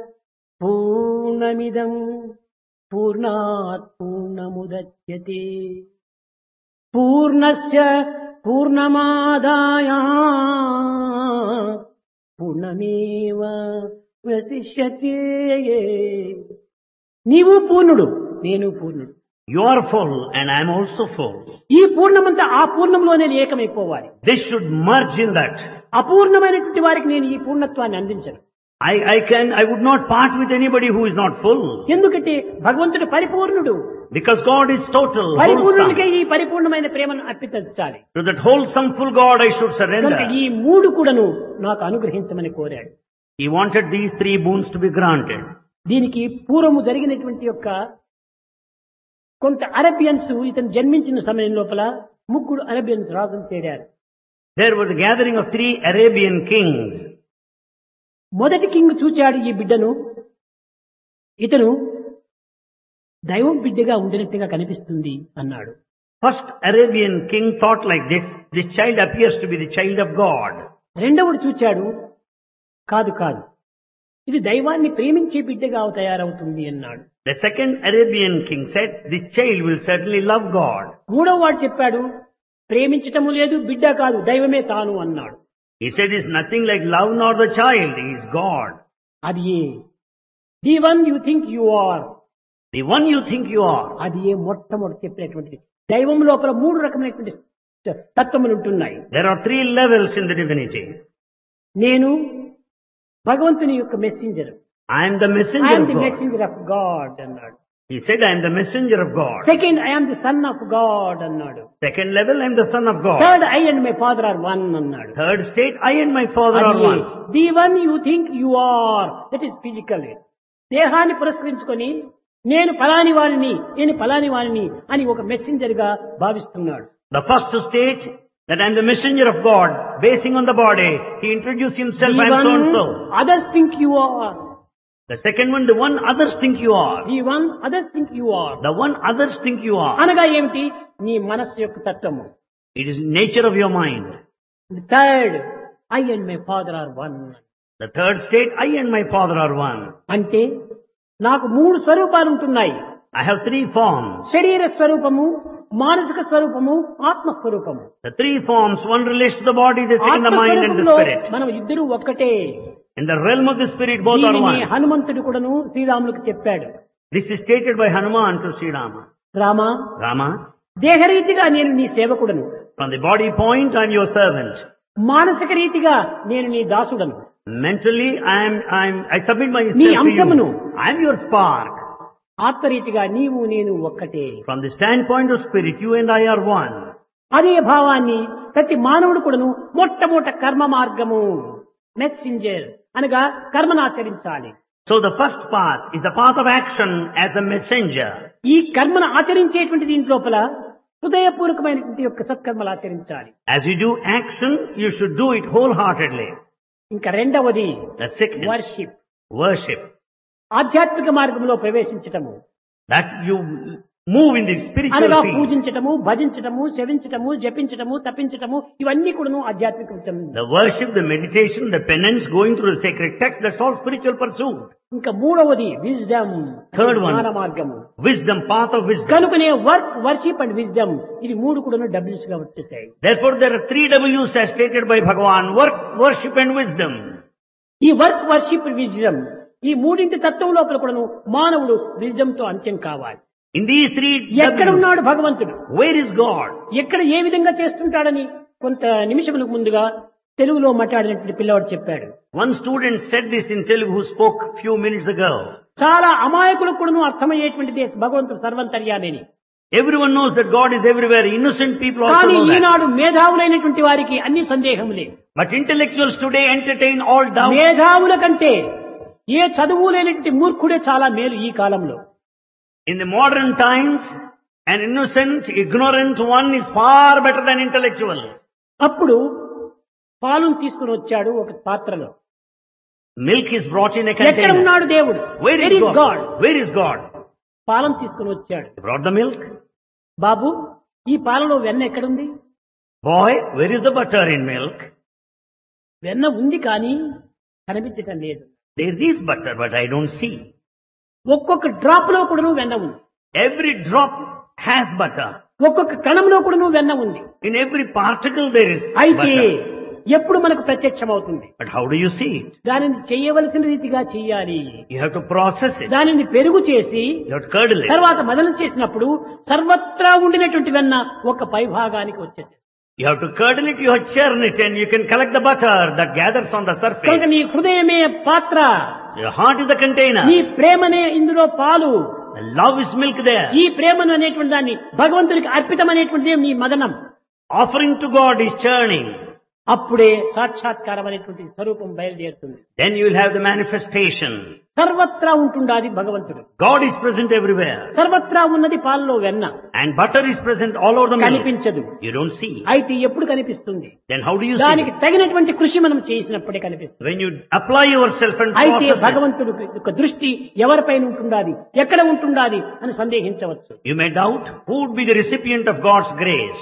పూర్ణమిదం పూర్ణాత్ పూర్ణముద్యతే పూర్ణస్య పూర్ణమాదాయ పూర్ణమేవ వశిష్యతే నీవు పూర్ణుడు నేను పూర్ణుడు
You are full and I am also full.
ఈ పూర్ణమంతా ఆ పూర్ణంలోనే ఏకమైపోవాలి
This should merge in that.
అపూర్ణమైనటువంటి వారికి నేను ఈ పూర్ణత్వాన్ని అందించను
I, I can, I would not part with anybody who is not full.
ఎందుకంటే భగవంతుడు పరిపూర్ణుడు
Because God is total,
పరిపూర్ణుడికే
wholesome.
ఈ పరిపూర్ణమైన ప్రేమను అర్పించాలి
To that wholesome full God I should
కనుక
surrender.
ఈ మూడు కూడాను నాకు అనుగ్రహించమని కోరాడు
He wanted these three boons to be granted.
దీనికి పూర్వము జరిగినటువంటి యొక్క కొంత అరబియన్స్ ఇతను జన్మించిన సమయం లోపల ముగ్గురు అరబియన్స్ రాజులు చేరారు
There was a gathering of three Arabian kings.
మొదటి కింగ్ చూచాడు ఈ బిడ్డను ఇతను దైవం బిడ్డగా ఉండినట్టుగా కనిపిస్తుంది అన్నాడు
First Arabian king thought like this, this child appears to be the child of God.
రెండవడు చూచాడు కాదు కాదు ఇది దైవాన్ని ప్రేమించే బిడ్డగా తయారవుతుంది అన్నాడు
The second Arabian king said, this child will certainly love God.
మూడవ వాడు చెప్పాడు ప్రేమించటము లేదు బిడ్డ కాదు దైవమే తాను అన్నాడు
He said, it's nothing like love nor the child, he is God.
అది ఏ the one you think you are
The one you think you are.
అది ఏ మొట్టమొదటి చెప్పినటువంటిది దైవం లోపల మూడు రకమైనటువంటి తత్వములు ఉంటున్నాయి
There are three levels in the divinity.
నేను భగవంతుని యొక్క messenger
I am the messenger
I'm
of
the
God.
Messenger of God అన్నాడు
He said, I am the messenger of God.
Second I'm the son of God అన్నాడు
Second level, I am the son of God.
Third I and my father are one అన్నాడు
Third state, I and my father are one.
The one you think you are that is physical దేహాన్ని పురస్కరించుకొని నేను ఫలాని వారిని నేను ఫలాని వారిని అని ఒక మెసెంజర్ గా భావిస్తున్నాడు
The first state, that I am the messenger of God, basing on the body, he introduced himself, I am so and so.
Others think you are
The second one, the one others think you are.
The one others think you are
The one others think you are.
అనగా ఏమిటి నీ మనస్సు యొక్క తత్వము
It is nature of your mind.
Third I and my father are one
The third state, I and my father are one.
అంటే నాకు మూడు స్వరూపాలు ఉంటున్నాయి
I have three forms.
శరీర స్వరూపము మానసిక స్వరూపము ఆత్మ స్వరూపము
The three forms, one relates to the body, the second the
ఆత్మ
mind and the
స్వరూపంలో
spirit.
మనం ఇద్దరు ఒక్కటే
In the realm of the spirit, both are
దీనిని
one.
హనుమంతుడు కూడాను శ్రీరాములకు చెప్పాడు
This is stated by Hanuman to Sri Rama.
Rama
Rama,
దేహరీతిగా నేను నీ సేవకుడను
from the body point, I am your servant.
మానసిక రీతిగా నేను నీ దాసుడను
Mentally, I am, I am, I submit myself
నీ
to
అంశమును.
you. I am your spark.
ఆత్మరీతిగా నీవు నేను ఒక్కటే
From the standpoint of spirit, you and I are one.
అదే భావాన్ని ప్రతి మానవుడు కూడాను మొట్టమొదట కర్మ మార్గము మెస్సింజర్ అనగా కర్మను ఆచరించాలి
So the first path is the path of action as the messenger.
ఈ కర్మను ఆచరించేటువంటి దీని లోపల హృదయపూర్వకమైనటువంటి యొక్క సత్కర్మలు ఆచరించాలి
As you do action, you should do it wholeheartedly.
ఇంకా రెండవది
The second,
వర్షిప్
worship.
ఆధ్యాత్మిక మార్గంలో ప్రవేశించటము
That you move in the spiritual
అనగా
field.
పూజించటము భజించటము శవించటము జపించటము తప్పించటము ఇవన్నీ కూడాను ఆధ్యాత్మిక విషయం.
The worship, the meditation, the penance, going through the sacred text, that's all spiritual pursuit.
ఇంకా మూడవది విజ్డమ్
Third one.
జ్ఞాన మార్గము
Wisdom, path of wisdom.
కనుకనే వర్క్ వర్షిప్ అండ్ విజ్డమ్ ఇది మూడు కూడాను డబ్ల్యూస్ గా వచ్చేసాయి
Therefore there are three W's as stated by Bhagavan, work, worship and wisdom.
ఈ వర్క్ వర్షిప్ విజ్డమ్ ఈ మూడింటి తత్వం లోపల కూడాను మానవుడు విజ్డమ్ తో అంత్యం కావాలి
In these three
ఎక్కడ
W's,
ఉన్నాడు భగవంతుడు
where is God?
ఎక్కడ ఏ విధంగా చేస్తుంటాడని కొంత నిమిషములకు ముందుగా తెలుగులో మాట్లాడినటువంటి పిల్లవాడు చెప్పాడు
One student said this in Telugu who spoke few minutes ago.
చాలా అమాయకులకు కూడాను అర్థమయ్యేటువంటిది భగవంతుడు సర్వంతర్యామని
Everyone knows that God is everywhere. Innocent people also
కానీ
know that.
ఈనాడు మేధావులైనటువంటి వారికి అన్ని సందేహములే
But intellectuals today entertain all doubts.
మేధావుల కంటే ఏ చదువు లేనటువంటి మూర్ఖుడే చాలా మేలు ఈ కాలంలో
In the modern times, an innocent, ignorant one is far better than intellectual.
అప్పుడు పాలను తీసుకుని వచ్చాడు ఒక పాత్రలో
Milk is brought in a
ఎక్కడ
container.
ఉన్నాడు దేవుడు
Where
Where
is
is
God?
God?
Where is God?
పాలను తీసుకుని వచ్చాడు
He brought the milk.
బాబు ఈ పాలలో వెన్న ఎక్కడుంది
Boy, where is the butter in milk?
వెన్న ఉంది కానీ కనిపించటం లేదు
There is butter, but I don't see.
ఒక్కొక్క డ్రాప్ లో కూడాను వెన్న ఉంది
Every drop has butter.
ఒక్కొక్క కణంలో కూడాను వెన్న ఉంది
In every particle there is
అయితే
butter.
ఎప్పుడు మనకు ప్రత్యక్షమవుతుంది
But how do you see it?
దానిని చేయవలసిన రీతిగా చెయ్యాలి
You have to process it.
దానిని పెరుగు చేసి
You have to curdle it.
తర్వాత మదనం చేసినప్పుడు సర్వత్రా ఉండినటువంటి వెన్న ఒక పైభాగానికి వచ్చేసింది
You have to curdle it, you have to churn it, and you can collect the butter that gathers on the
కనుక
surface.
నీ హృదయమే పాత్ర
Your heart is the container.
నీ ప్రేమనే ఇందులో పాలు
The love is milk there.
ఈ ప్రేమను అనేటువంటి దాన్ని భగవంతుడికి అర్పితం అనేటువంటిదే నీ మదనం
Offering to God is churning.
అప్పుడే సాక్షాత్కారం అనేటువంటి స్వరూపం బయలుదేరుతుంది
Then you will have the manifestation.
సర్వత్రా ఉంటుండాది భగవంతుడు
God is present everywhere.
సర్వత్రా ఉన్నది పాలలో వెన్న
And butter is present all over the milk.
కనిపించదు
You don't see.
అయితే ఎప్పుడు కనిపిస్తుంది
Then how do you see?
దానికి
it?
తగినటువంటి కృషి మనం చేసినప్పుడే కనిపిస్తుంది
When you apply yourself and
అయితే
process it,
భగవంతుడు యొక్క దృష్టి ఎవరిపైన ఉంటుండాది ఎక్కడ ఉంటుండాది అని సందేహించవచ్చు
you may doubt who would be the recipient of God's grace.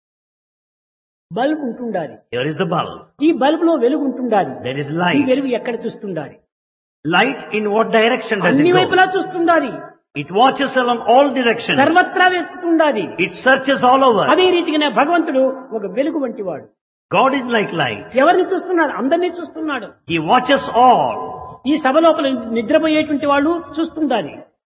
Bulb ఉంటుండాలి
Here is the bulb.
ఈ బల్బ్ లో వెలుగు ఉంటుండాలి
There is
ఈ
light.
వెలుగు ఎక్కడ చూస్తుండాలి
Light in what direction does
అన్ని
it go?
వైపులా చూస్తుండాలి
It watches along all directions.
సర్వత్రా వెతుకుతుండాలి
It searches all over.
అదే రీతిగానే భగవంతుడు ఒక వెలుగు వంటి వాడు
God is like light.
ఎవరిని చూస్తున్నాడు అందరినీ చూస్తున్నాడు
He watches all.
ఈ సభ లోపల నిద్రపోయేటువంటి వాళ్ళు చూస్తుండాలి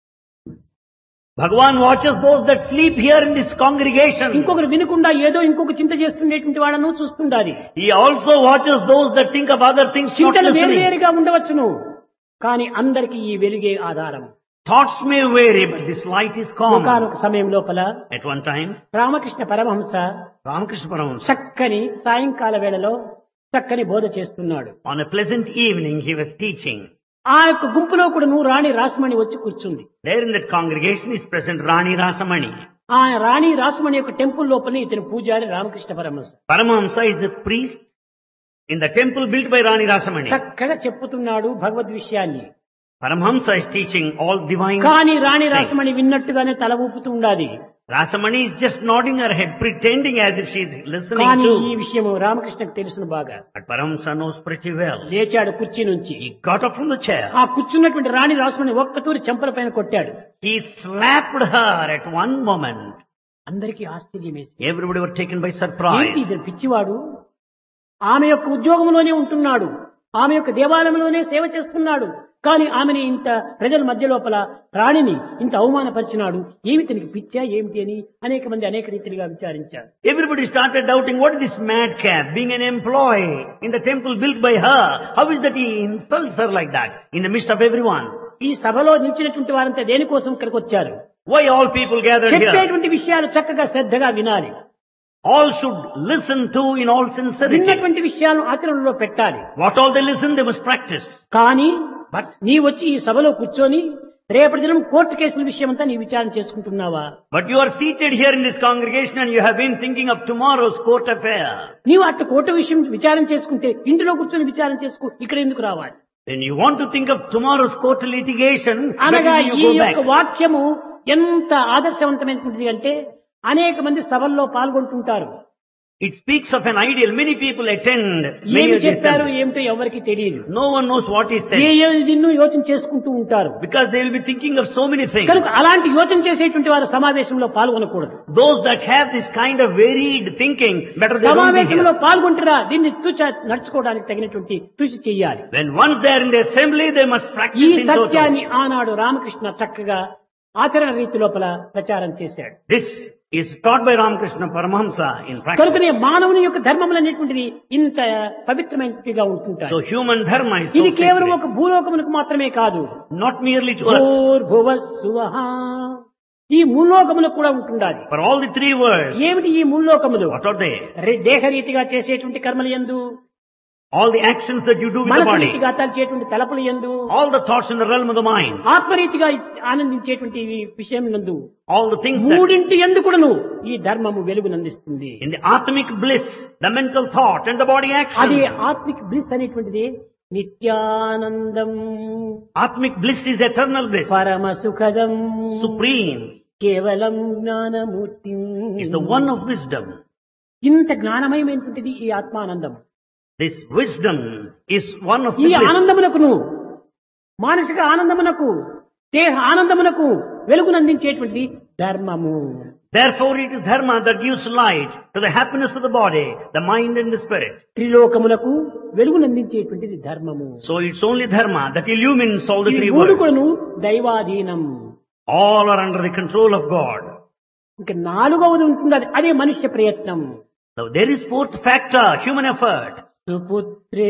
Bhagavan watches those that sleep here in this congregation.
ఇంకొకరు వినకుండా ఏదో ఇంకొక చింత చేస్తుండేటువంటి వాళ్ళను చూస్తుండాలి
He also watches those that think of other things not
చింతలు వేరు
listening.
వేరుగా ఉండవచ్చును కానీ అందరికి ఈ వెలుగే ఆధారం
Thoughts may vary, but this light is common.
ఒకనొక సమయం లోపల
At one time,
Ramakrishna Paramahamsa
Ramakrishna Paramahamsa,
చక్కని సాయంకాల వేళలో చక్కని బోధ చేస్తున్నాడు
on a pleasant evening, he was teaching.
ఆ యొక్క గుంపులో కూడా నువ్వు రాణి రాసమణి వచ్చి కూర్చుంది
There in that congregation is present Rani Rasamani.
ఆ రాణి రాసమణి యొక్క టెంపుల్ లోపల ఇతని పూజారి Ramakrishna Paramahamsa
Paramahamsa is the priest in the temple built by Rani Rasamani.
చక్కగా చెప్పుతున్నాడు భగవద్ విషయాన్ని
Paramahamsa is teaching all divine.
కానీ రాణి రాసమణి విన్నట్టుగానే తల ఊపుతూ ఉండాలి
Rasamani is just nodding her head, pretending as if she is listening
కానీ ఈ
to.
విషయం రామకృష్ణకు తెలుసును బాగా
But Paramahamsa knows pretty well.
లేచాడు కుర్చీ నుంచి
He got up from the chair.
ఆ కూర్చున్నటువంటి రాణి రాసమణి ఒక్కతూరి చెంపల పైన కొట్టాడు
He slapped her at one moment.
అందరికీ ఆశ్చర్యం వేసి
Everybody were taken by
ఏంటి
surprise.
ఇతను పిచ్చివాడు ఆమె యొక్క ఉద్యోగంలోనే ఉంటున్నాడు ఆమె యొక్క దేవాలయంలోనే సేవ చేస్తున్నాడు కానీ ఆమెని ఇంత ప్రజల మధ్య లోపల రాణిని ఇంత అవమానపరిచినాడు ఏమి తనకి పిచ్చా ఏమిటి అని అనేక మంది అనేక రీతిలుగా విచారించారు
Everybody started doubting what is this madcap being an employee in the temple built by her. How is that he insults her like that in the midst of everyone?
ఈ సభలో నిలిచినటువంటి వారంతా దేనికోసం ఇక్కడికి వచ్చారు
Why all people gathered here?
చెప్పేటువంటి విషయాలు చక్కగా శ్రద్ధగా వినాలి
All should listen to in all sincerity.
విన్నటువంటి విషయాలను ఆచరణలో పెట్టాలి
What all they listen, they must practice.
కానీ
But
నీ వచ్చి ఈ సభలో కూర్చొని రేపటి దినం కోర్టు కేసుల విషయం అంతా నీ విచారణ చేసుకుంటున్నావా
but you are seated here in this congregation and you have been thinking of tomorrow's court affair.
నీవు అట్ట కోర్టు విషయం విచారణ చేసుకుంటే ఇంటిలో కూర్చొని విచారణ చేసుకో ఇక్కడ ఎందుకు రావాలి
When you want to think of tomorrow's court litigation,
అనగా
where do
ఈ
you go
యొక్క
back?
వాక్యము ఎంత ఆదర్శవంతమైనటువంటిది అంటే అనేక మంది సభల్లో పాల్గొంటుంటారు
It speaks of an ideal. Many people attend. Many
ఏమి
of these
చెప్పారు
assemblies.
ఏమిటో ఎవరికి తెలియదు
No one knows what is
A
said
ఏ నిన్ను యోచన చేసుకుంటూ ఉంటారు
because they will be thinking of so many things.
కనుక అలాంటి యోచన చేసేటువంటి వారు సమావేశంలో పాల్గొనకూడదు
Those that have this kind of varied thinking, better they don't be
సమావేశంలో
here.
పాల్గొంటారా దీన్ని తూచ నడుచుకోవడానికి తగినటువంటి కృషి చెయ్యాలి
When once they are in the assembly, they must
ఈ
practice in total.
సత్యాన్ని ఆనాడు రామకృష్ణ చక్కగా ఆచరణ రీతి లోపల ప్రచారం చేశాడు
This is taught by Ramakrishna Paramahamsa in practice.
కనుకనే మానవుని యొక్క ధర్మములు అనేటువంటివి ఇంత పవిత్రమైనవిగా ఉంటుంటాయి
So human dharma is so
ఇది కేవలం
sacred.
ఒక భూలోకమునకు మాత్రమే కాదు
Not merely to earth.
భూర్భువ సువహ ఈ ముల్లోకములకు కూడా ఉంటుండాలి
For all the three words,
ఏమిటి ఈ ముల్లోకములు
what are they?
రే- దేహరీతిగా చేసేటువంటి కర్మలు ఎందు
All the actions that you do with the
మనసు
body.
రీతిగా తలచేటువంటి తలపులు ఎందు
All the thoughts in the realm of the mind.
ఆత్మరీతిగా ఆనందించేటువంటి ఈ విషయం నందు
All the things that
మూడింటి ఎందుకును ఈ ధర్మము వెలుగునందిస్తుంది
in the atmic bliss, the mental thought and the body
అది
action.
ఆత్మిక్ బ్లిస్ అనేటువంటిది నిత్యానందం
Atmic bliss is eternal bliss.
పరమ సుఖదం
Supreme
కేవలం Gnanamurthy
is the one of wisdom.
ఇంత జ్ఞానమయమైనటువంటిది ఈ ఆత్మానందం
This wisdom is one of
ఈ
the bliss.
ఆనందమునకును మానసిక ఆనందమునకు దేహ ఆనందమునకు వెలుగునందించేటువంటిది ధర్మము
Therefore it is dharma that gives light to the happiness of the body, the mind and the spirit.
త్రిలోకములకు వెలుగునందించేటువంటిది ధర్మము
So it's only dharma that illumines all the
ఈ
three
మూడు
worlds.
కూడాను దైవాధీనం
All are under the control of God.
ఇంకా నాలుగవది ఉంటుంది అదే మనుష్య ప్రయత్నం
Now there is fourth factor, human effort.
సుపుత్రే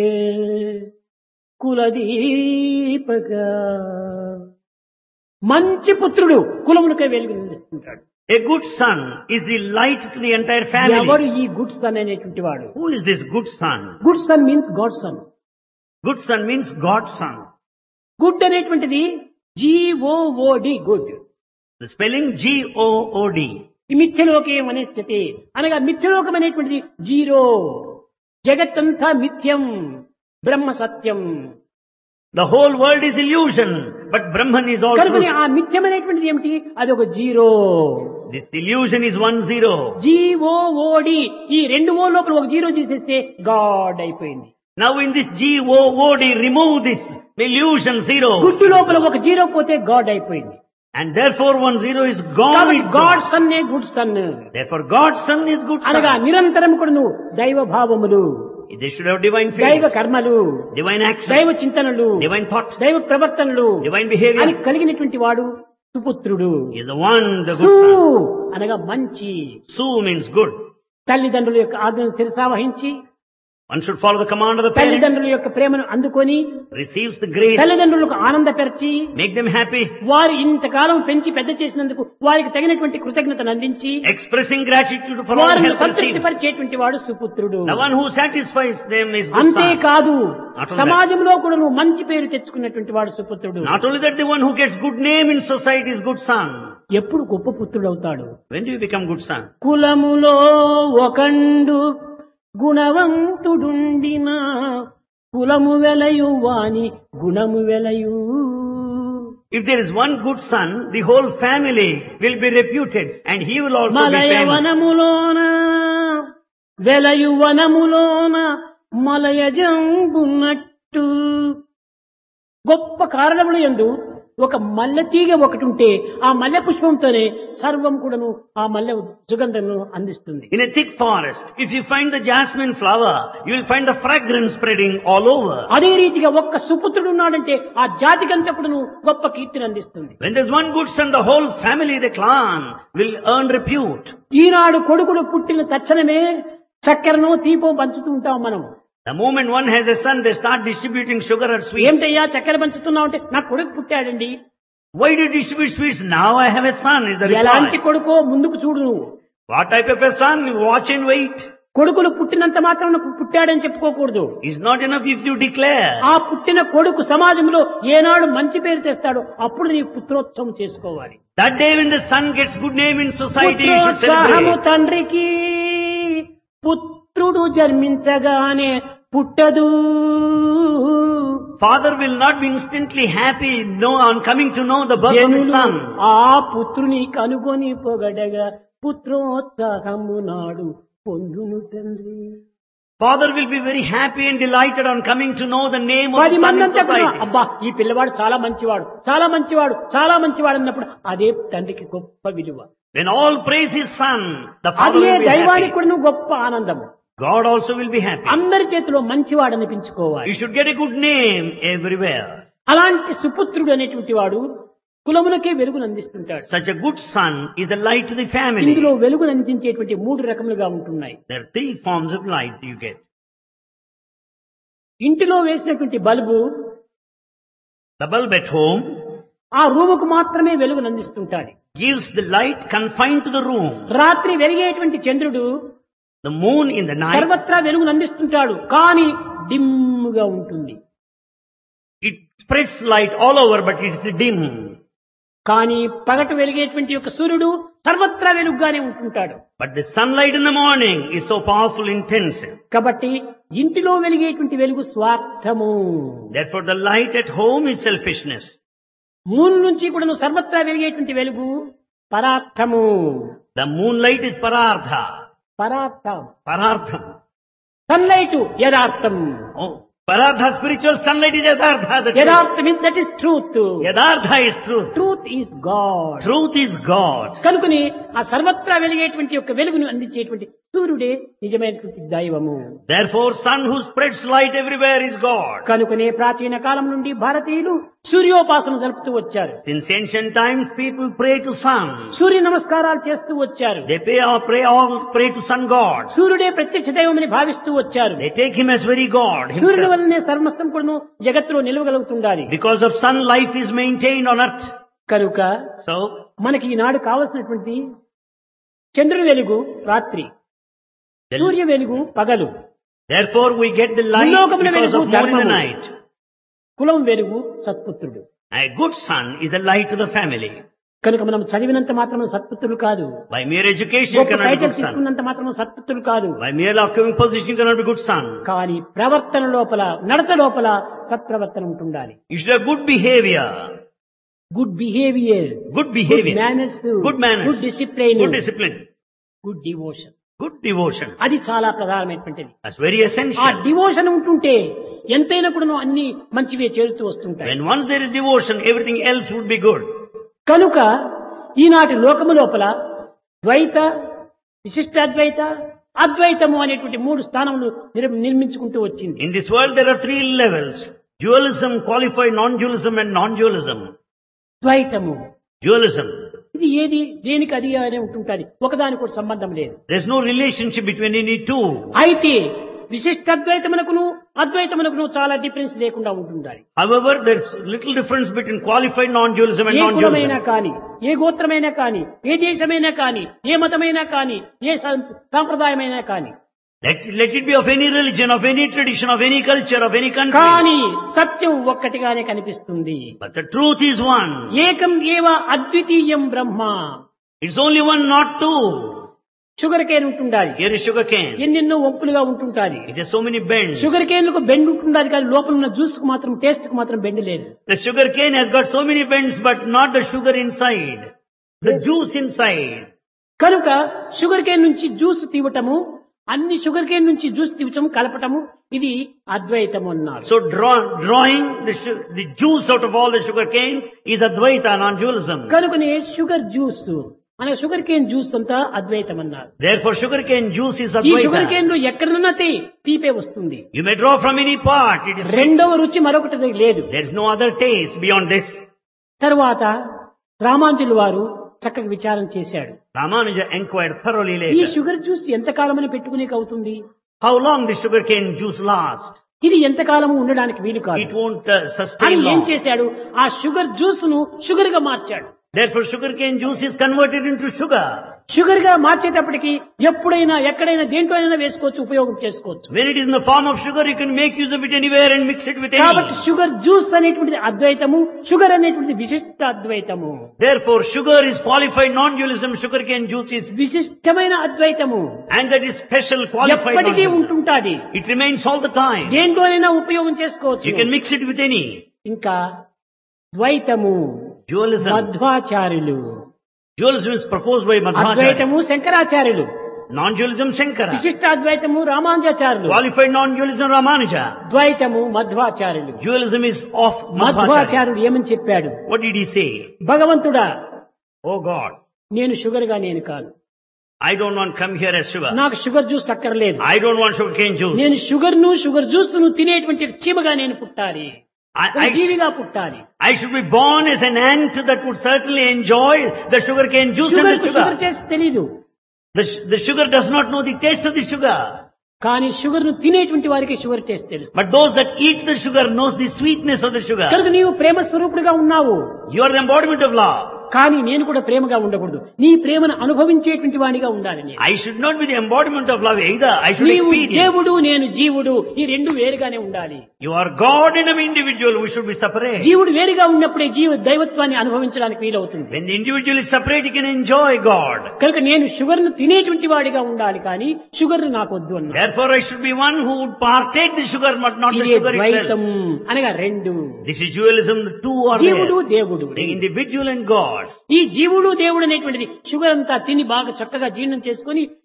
కులదీపక మంచి పుత్రుడు కులములకై వెలుగునిస్తుంటాడు
A good son is the light to the entire
ఎవరు
family.
ఈ గుడ్ సన్ అనేటువంటి వాడు
Who is this good son?
Good son means God son
Good son means God's son.
గుడ్ అనేటువంటిది G O O D good
The spelling G-O-O-D.
ఈ మిథ్యలోకం అనేది అనగా మిథ్యలోకం అనేటువంటిది జీరో జగత్తంతా మిథ్యం బ్రహ్మ సత్యం
The whole world is illusion, but Brahman is all
కనుకని
truth.
ఆ మిథ్యం అనేటువంటిది ఏమిటి అది ఒక zero
This illusion is one zero.
G O O D ఈ రెండు ఓ లోపల ఒక జీరో తీసేస్తే గాడ్ అయిపోయింది
Now in this G-O-O-D, remove this illusion zero.
గుడ్డు లోపల ఒక జీరో పోతే గాడ్ అయిపోయింది
And therefore one zero is gone.
కాబట్టి
It's
గాడ్
gone.
సన్నే good son
Therefore God's son is good
అనగా
son.
నిరంతరం కూడా నువ్వు దైవ భావములు
They should have divine
దైవ
faith,
కర్మలు
divine action,
దైవ చింతనలు
divine thought,
దైవ ప్రవర్తనలు
divine
అని
behavior.
కలిగినటువంటి వాడు సుపుత్రుడు
He is the one, the
సు
good son.
అనగా మంచి
Su means good.
తల్లిదండ్రుల యొక్క ఆజ్ఞను శిరసావహించి
One should follow the command of the parents,
తల్లిదండ్రుల యొక్క ప్రేమను అందుకొని
receives the grace,
తల్లిదండ్రులకు ఆనందపరిచి
make them happy,
వారు ఇంతకాలం పెంచి పెద్ద చేసినందుకు వారికి తగినటువంటి కృతజ్ఞతను అందించి
expressing gratitude for all
వారిని
help received.
సంతృప్తిపరిచేటువంటి వాడు సుపుత్రుడు
The one who satisfies them is good son.
అంతేకాదు
Not only
సమాజంలో కూడా నువ్వు మంచి పేరు తెచ్చుకున్నటువంటి వాడు సుపుత్రుడు
Not only that, the one who gets good name in society is good son.
ఎప్పుడు గొప్ప పుత్రుడు అవుతాడు
When do you become good son?
కులములో ఒకండు గుణవంతుడుండిన కులము వెలయు వాని గుణము వెలయు
If there is one good son, the whole family will be reputed and he will also be
మలయ
famous.
వనములోన వెలయు వనములోన మలయజంబున్నట్టు గొప్ప కారణములు ఎందు ఒక మల్లె తీగ ఒకటి ఉంటే ఆ మల్లె పుష్పంతోనే సర్వం కూడాను ఆ మల్లె సుగంధమును అందిస్తుంది
In a thick forest, if you find the jasmine flower, you will find the fragrance spreading all over.
అదే రీతిగా ఒక్క సుపుత్రుడు ఉన్నాడంటే ఆ జాతికంతా కూడాను గొప్ప కీర్తిని అందిస్తుంది
When there's one good son, the whole family, the clan, will earn repute.
ఈనాడు కొడుకుడు పుట్టిన తక్షణమే చక్కెరను తీపో పంచుతూ ఉంటాం మనం
The moment one has a son, they start distributing sugar or sweets.
ఏమిటయ్యా చక్కెర పంచుతున్నావు అంటే నా కొడుకు పుట్టాడండి
Why do you distribute sweets? Now I have a son, is the
ఎలాంటి
reply.
కొడుకో ముందుకు చూడు నువ్వు
What type of a son? Watch and wait.
కొడుకులు పుట్టినంత మాత్రం పుట్టాడని చెప్పుకోకూడదు
It's not enough if you declare.
ఆ పుట్టిన కొడుకు సమాజంలో ఏనాడు మంచి పేరు తెస్తాడో అప్పుడు నీ పుత్రోత్సవం చేసుకోవాలి
That day when the son gets good name in society, you should
పుత్రోత్సాహము
celebrate.
తండ్రికి పుత్రుడు జన్మించగానే పుట్టదు
Father will not be instantly happy no, on coming to know the birth of his
జనులు
son.
ఆ పుత్రుని కనుగొని పొగడగా పుత్రోత్సాహము నాడు పొందును తండ్రి
Father will be very happy and delighted on coming to know the name of
పది
the son
మంది
in
అంతా కూడా,
society.
అబ్బా ఈ పిల్లవాడు చాలా మంచివాడు చాలా మంచివాడు చాలా మంచివాడు అన్నప్పుడు అదే తండ్రికి గొప్ప విలువ
When all praise his son, the father
అదే
will be happy.
దైవానికి కూడా గొప్ప ఆనందము
God also will be happy.
అందరి చేతిలో మంచివాడు అనిపించుకోవాలి
You should get a good name everywhere.
అలాంటి సుపుత్రుడు అనేటువంటి వాడు కులములకే వెలుగును అందిస్తుంటాడు
Such a good son is the light to the family.
ఇందులో వెలుగును అందించేటువంటి మూడు రకములుగా ఉంటున్నాయి
There are three forms of light you get.
ఇంటిలో వేసినటువంటి bulb
The bulb at home
ఆ రూముకు మాత్రమే వెలుగును అందిస్తుంటాడు
gives the light confined to the room.
రాత్రి వెలిగేటువంటి చంద్రుడు
The moon in the night,
సర్వత్రా వెలుగును అందిస్తుంటాడు కానీ డిమ్గా ఉంటుంది
it spreads light all over, but it's dim.
కానీ పగట వెలిగేటువంటి యొక్క సూర్యుడు సర్వత్రా వెలుగుగానే ఉంటుంటాడు
But the sunlight in the morning is so powerful, intense.
కాబట్టి ఇంటిలో వెలిగేటువంటి వెలుగు స్వార్థము
Therefore the light at home is selfishness.
Moon నుంచి కూడా నువ్వు సర్వత్రా వెలిగేటువంటి వెలుగు పరార్థము
The moonlight is parartha.
పరార్థం
Parartham.
సన్లైట్ యథార్థం
Oh, Paradha, spiritual sunlight is Yadhartha. The truth.
యథార్థం that is truth
Yadhartha is truth.
Truth is God
Truth is God.
కనుకని ఆ సర్వత్రా వెలిగేటువంటి యొక్క వెలుగును అందించేటువంటి సూర్యుడే నిజమైనటువంటి దైవము
Therefore, sun who spreads light everywhere is God.
కనుకనే ప్రాచీన కాలం నుండి భారతీయులు సూర్యోపాసన జరుపుతూ వచ్చారు
Since ancient times, people pray to sun.
సూర్య నమస్కారాలు చేస్తూ వచ్చారు
They pay or pray all pray to sun god.
సూర్యుడే ప్రత్యక్ష దైవమని భావిస్తూ వచ్చారు
They take him as very God
సూర్యుని
himself.
వల్లనే సర్వస్తం కూడా జగత్తులో నిలవగలుగుతుండాలి
Because of sun, life is maintained on earth.
కనుక
So,
మనకి ఈనాడు కావలసినటువంటి చంద్రుని వెలుగు రాత్రి
the-
సూర్య వెలుగు పగలు
therefore we get the light
ముల్లోకముల
because of
వెలుగు
moon in the
ధర్మము.
night.
కులం వెలుగు సత్పుత్రుడు
A good son is a light to the family.
కనుక మనం చదివినంత మాత్రం సత్పుత్రులు కాదు
By mere education, you
గొప్ప
cannot be
title
good son.
తీసుకున్నంత మాత్రం సత్పుత్రులు కాదు
By mere occupying position, you cannot be good son.
కానీ ప్రవర్తన లోపల నడత లోపల సత్ప్రవర్తన ఉంటుండాలి
You should have good behavior.
Good behaviour
Good
good
behavior.
Manners
Good manners.
Good discipline
Good discipline.
Good devotion
Good devotion.
అది చాలా ప్రధానమైనటువంటిది
That's very
ఆ
essential.
డివోషన్ ఉంటుంటే ఎంతైనా కూడా అన్ని మంచివే చేరుతూ వస్తుంటాయి
When once there is devotion, everything else would be good.
కనుక ఈనాటి లోకము లోపల ద్వైత విశిష్టాద్వైత అద్వైతము అనేటువంటి మూడు స్థానములు నిర్- నిర్మించుకుంటూ వచ్చింది
In this world, there are three levels. Dualism, qualified non-dualism and non-dualism.
ద్వైతము
Dualism.
ఇది ఏది దేనికి అది అనే ఉంటుంటుంది ఒకదానికి కూడా సంబంధం లేదు
There's no relationship between any two.
అయితే విశిష్టాద్వైతమునకును అద్వైతమునకును చాలా డిఫరెన్స్ లేకుండా ఉంటుండాలి
However, there's little difference between qualified non-dualism and
A కులమైనా
non-dualism.
కాని ఏ గోత్రమైనా కాని ఏ దేశమైనా కాని ఏ మతమైనా కాని ఏ సం- సాంప్రదాయమైనా కాని
Let, let it be of any religion, of any tradition, of any culture, of any country.
కానీ సత్యం ఒక్కటిగానే కనిపిస్తుంది
But the truth is one.
ఏకం ఏవ అద్వితీయం బ్రహ్మ
It's only one, not two.
Sugar cane ఉంటుండాలి
Here is sugar cane.
ఎన్నెన్నో వంపులుగా ఉంటుంటాది
It has so many bends.
Sugar cane కు బెండ్ ఉంటుండాలి కానీ లోపల ఉన్న జ్యూస్ కు మాత్రం టేస్ట్ కు మాత్రం బెండ్ లేదు
The sugar cane has got so many bends, but not the sugar inside. The juice inside.
కనుక షుగర్ కేన్ నుంచి జ్యూస్ తీవటము అన్ని షుగర్ కేన్ నుంచి జ్యూస్ తీవటము కలపటము ఇది అద్వైతము అన్నారు
So draw, drawing the, su- the juice out of all the sugar canes is Advaita, non-dualism.
కనుకనే షుగర్ జ్యూస్ మన షుగర్ కేన్ జ్యూస్ అంతా అద్వైతం అన్నారు
Therefore sugar cane juice is
ఈ షుగర్
Advaita.
కేన్ లో ఎక్కడన్నా తీ- తీపే వస్తుంది
You may draw from any part. It is,
రెండవ రుచి మరొకటి లేదు
there is no other taste beyond this.
తరువాత రామాంజులు వారు చక్కగా విచారం చేశాడు
Ramanuja inquired thoroughly
ఈ
later.
షుగర్ జ్యూస్ ఎంతకాలమని పెట్టుకునేకి అవుతుంది
How long the sugar cane juice last?
ఇది ఎంతకాలము ఉండడానికి వీలు
It
కాదు
won't uh,
అని
sustain
ఏం
long.
చేశాడు ఆ షుగర్ జ్యూస్ ను షుగర్ గా మార్చాడు
Therefore sugar cane juice is converted into sugar.
Sugar గా మార్చేటప్పటికి ఎప్పుడైనా ఎక్కడైనా దేంట్లోనైనా వేసుకోవచ్చు ఉపయోగం చేసుకోవచ్చు
When it is in the form of sugar, you can make use of it anywhere and mix it with
కాబట్టి
any.
షుగర్ జ్యూస్ అనేటువంటిది అద్వైతము షుగర్ అనేటువంటిది విశిష్ట అద్వైతము
Therefore sugar is qualified non-dualism, sugar cane juice is,
విశిష్టమైన అద్వైతము
and that is special qualified
ఎప్పటికీ
non-dualism.
ఉంటుంటాది
It remains all the time.
దేంట్లోనైనా ఉపయోగం చేసుకోవచ్చు
You can mix it with any.
ఇంకా ద్వైతము
Dualism.
మధ్వాచార్యులు
Dualism is proposed by Madhvacharya.
అద్వైతము శంకరాచార్యులు
Non-dualism Shankara.
విశిష్టాద్వైతము Ramanujacharyulu
Qualified non-dualism Ramanuja.
ద్వైతము మధ్వాచార్యులు
Dualism is of Madhvacharya.
మధ్వాచార్యుడు ఏమని చెప్పాడు
What did he say?
భగవంతుడా
Oh God,
నేను sugar గా నేను కాదు
I don't want come here as sugar.
నాకు షుగర్ జ్యూస్ అక్కర్లేదు
I don't want sugar cane juice.
నేను షుగర్ ను షుగర్ జ్యూస్ ను తినేటువంటి చీమగా నేను పుట్టాలి
I,
ఒక
I,
జీవిగా పుట్టాలి
I should be born as an ant that would certainly enjoy the sugar cane juice and
sugar
the
sugar
sugar.
Taste తెలీదు
The, sh- the sugar does not know the taste of the sugar.
కానీ sugar ను తినేటువంటి వారికి sugar taste తెలుసు
But those that eat the sugar knows the sweetness of the sugar.
కనుక నీవు ప్రేమ స్వరూపుడుగా ఉన్నావు
You are the embodiment of love.
కానీ నేను కూడా ప్రేమగా ఉండకూడదు నీ ప్రేమను అనుభవించేటువంటి వాడిగా ఉండాలి నేను
I should not be the embodiment of love either. I should
నీవు
experience.
దేవుడు నేను జీవుడు ఈ రెండు వేరుగానే ఉండాలి
You are God and I'm individual. We should be separate.
జీవుడు వేరుగా ఉన్నప్పుడే జీవ దైవత్వాన్ని అనుభవించడానికి వీలవుతుంది
When the individual is separate, he can enjoy God.
కనుక నేను షుగర్ ను తినేటువంటి వాడిగా ఉండాలి కానీ షుగర్ నాకు వద్దు అన్నా
Therefore, I should be one who would partake the sugar, but not the
ఇదే
sugar
ద్వైతం
itself.
అనగా రెండు
This is dualism. The two are
జీవుడు
there.
దేవుడు
The individual and God.
ఈ జీవుడు దేవుడు అనేటువంటిది షుగర్ అంతా తిని బాగా చక్కగా జీర్ణం చేసుకొని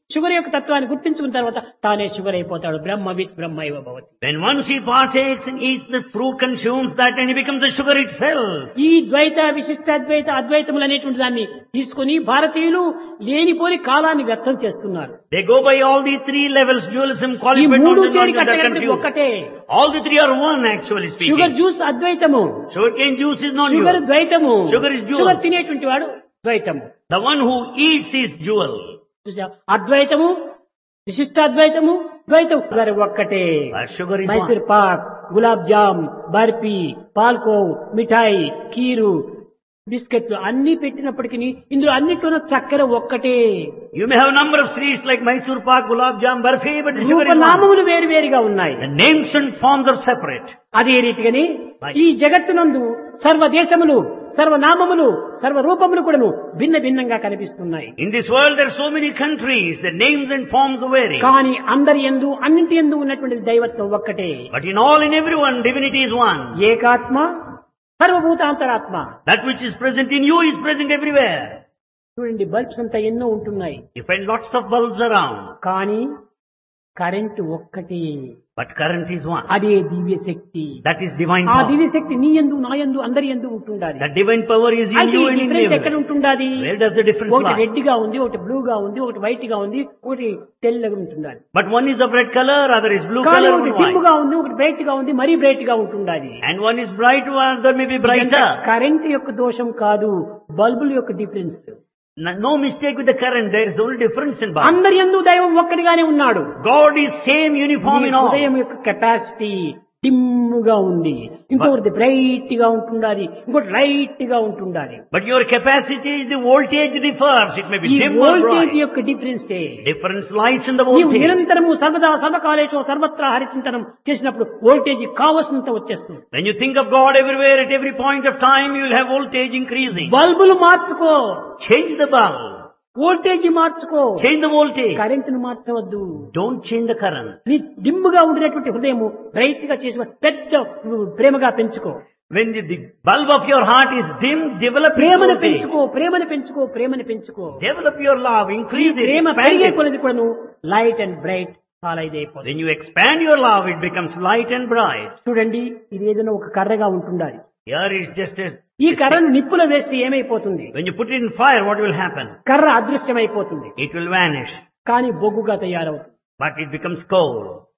షుగర్ యొక్క తత్వాన్ని గుర్తించుకున్న తర్వాత తానే షుగర్ అయిపోతాడు బ్రహ్మ విత్ బ్రహ్మ ఇవ భవతి
When once he partakes and eats the fruit, consumes that and he becomes a sugar itself.
ఈ ద్వైత విశిష్టాద్వైత అద్వైతములు అనేటువంటి దాన్ని తీసుకుని భారతీయులు లేనిపోని కాలాన్ని వ్యర్థం చేస్తున్నారు
They go by all these three levels, dualism,
ఈ
qualified
మూడు
knowledge,
చేరి
knowledge, they're
కట్టగలిపి
confused.
ఒక్కటే
All the three are one actually
sugar
speaking.
Juice అద్వైతము
Sugarcane juice is not
sugar
you.
ద్వైతము
Sugar is jewel.
షుగర్ తినేటువంటి వాడు ద్వైతము
The one who eats is jewel.
చూసా అద్వైతము విశిష్టాద్వైతము ద్వైతం సరే ఒక్కటే
But sugar is
Mysore
one.
Pak gulab jam barfi palkova మిఠాయి కీరు బిస్కెట్లు అన్ని పెట్టినప్పటికీ ఇందులో అన్నిట్లోనూ చక్కెర ఒక్కటే
You may have a number of sweets like Mysore pak, gulab jam, barfi, but the sugar is one.
రూపనామములు వేరు వేరుగా ఉన్నాయి
The names and forms are separate.
అదే రీతిగాని ఈ జగత్తునందు సర్వ దేశములు సర్వనామములు సర్వ రూపములు కూడాను భిన్న భిన్నంగా కనిపిస్తున్నాయి
In this world there are so many countries, the names and forms vary.
కానీ అందరి ఎందు అన్నింటి ఎందు ఉన్నటువంటి దైవత్వం ఒక్కటే
But in all and everyone, divinity is one.
ఏకాత్మ సర్వభూతాంతరాత్మ
That which is present in you is present everywhere.
చూడండి బల్బ్స్ అంతా ఎన్నో ఉంటున్నాయి
You find lots of bulbs around,
కానీ కరెంటు ఒక్కటి
but current is one.
అదే దివ్య శక్తి
That is divine
ఆ
power.
దివ్య శక్తి నీ ఎందు నా ఎందు అందరి ఎందు ఉంటుండాలి
That divine power is in
అయితే
you
ఈ
and in
డిఫరెన్స్ ఎక్కడ
everyone.
ఉంటుండాలి
Where does the difference
ఒకటి
lie?
రెడ్ గా ఉంది ఒకటి బ్లూ గా ఉంది ఒకటి వైట్ గా ఉంది ఒకటి తెల్లగా ఉంటుండాలి
But one is of red color, other is blue
కానీ
color,
ఒకటి
one
డిమ్
white.
గా ఉంది ఒకటి బ్రైట్ గా ఉంది మరీ బ్రైట్ గా ఉంటుండాలి
And one is bright, one other may be brighter.
Current యొక్క దోషం కాదు బల్బుల యొక్క difference
No no mistake with the current, there is only difference in bulb.
అందరి ఎందు దైవం ఒక్కడిగానే ఉన్నాడు
God is same uniform
నీ
in all.
హృదయం యొక్క కెపాసిటీ డిమ్ గా ఉంది ఇంకొకటి బ్రైట్ గా ఉంటుండాలి ఇంకోటి లైట్ గా ఉంటుండాలి
But your capacity, the voltage differs. It may be
ఈ
dim or
వోల్టేజ్
bright.
యొక్క డిఫరెన్సే
Difference lies in the
నీవు
voltage.
నిరంతరము సర్వదా సర్వకాలేశం సర్వత్రా హరిచింతనం చేసినప్పుడు వోల్టేజ్ కావలసినంత వచ్చేస్తుంది
When you think of God everywhere, at every point of time, you will have voltage increasing.
బల్బులు మార్చుకో
Change the bulb.
వోల్టేజ్ మార్చుకో
Change the voltage.
కరెంటును మార్చవద్దు
Don't change the current.
నీ డిమ్ముగా ఉండినటువంటి హృదయము బ్రైట్ గా చేసి పెద్ద ప్రేమగా పెంచుకో
When the, the bulb of your heart is dim, develop its
ప్రేమను
voltage.
పెంచుకో ప్రేమను పెంచుకో ప్రేమను పెంచుకో
Develop your love,
ఈ
increase it,
ప్రేమ
expand
పెరిగే
it.
కొలది కూడాను లైట్ అండ్ బ్రైట్ చాలా ఇదైపోతుంది
When you expand your love, it becomes light and bright.
చూడండి ఇది ఏదైనా ఒక కర్రగా ఉంటుండాలి
Here is just as,
ఈ కర్రను నిప్పులో వేస్తే ఏమైపోతుంది
when you put it in fire, what will happen?
కర్ర అదృశ్యమైపోతుంది
It will vanish,
కానీ బొగ్గుగా తయారవుతుంది
but it becomes coal.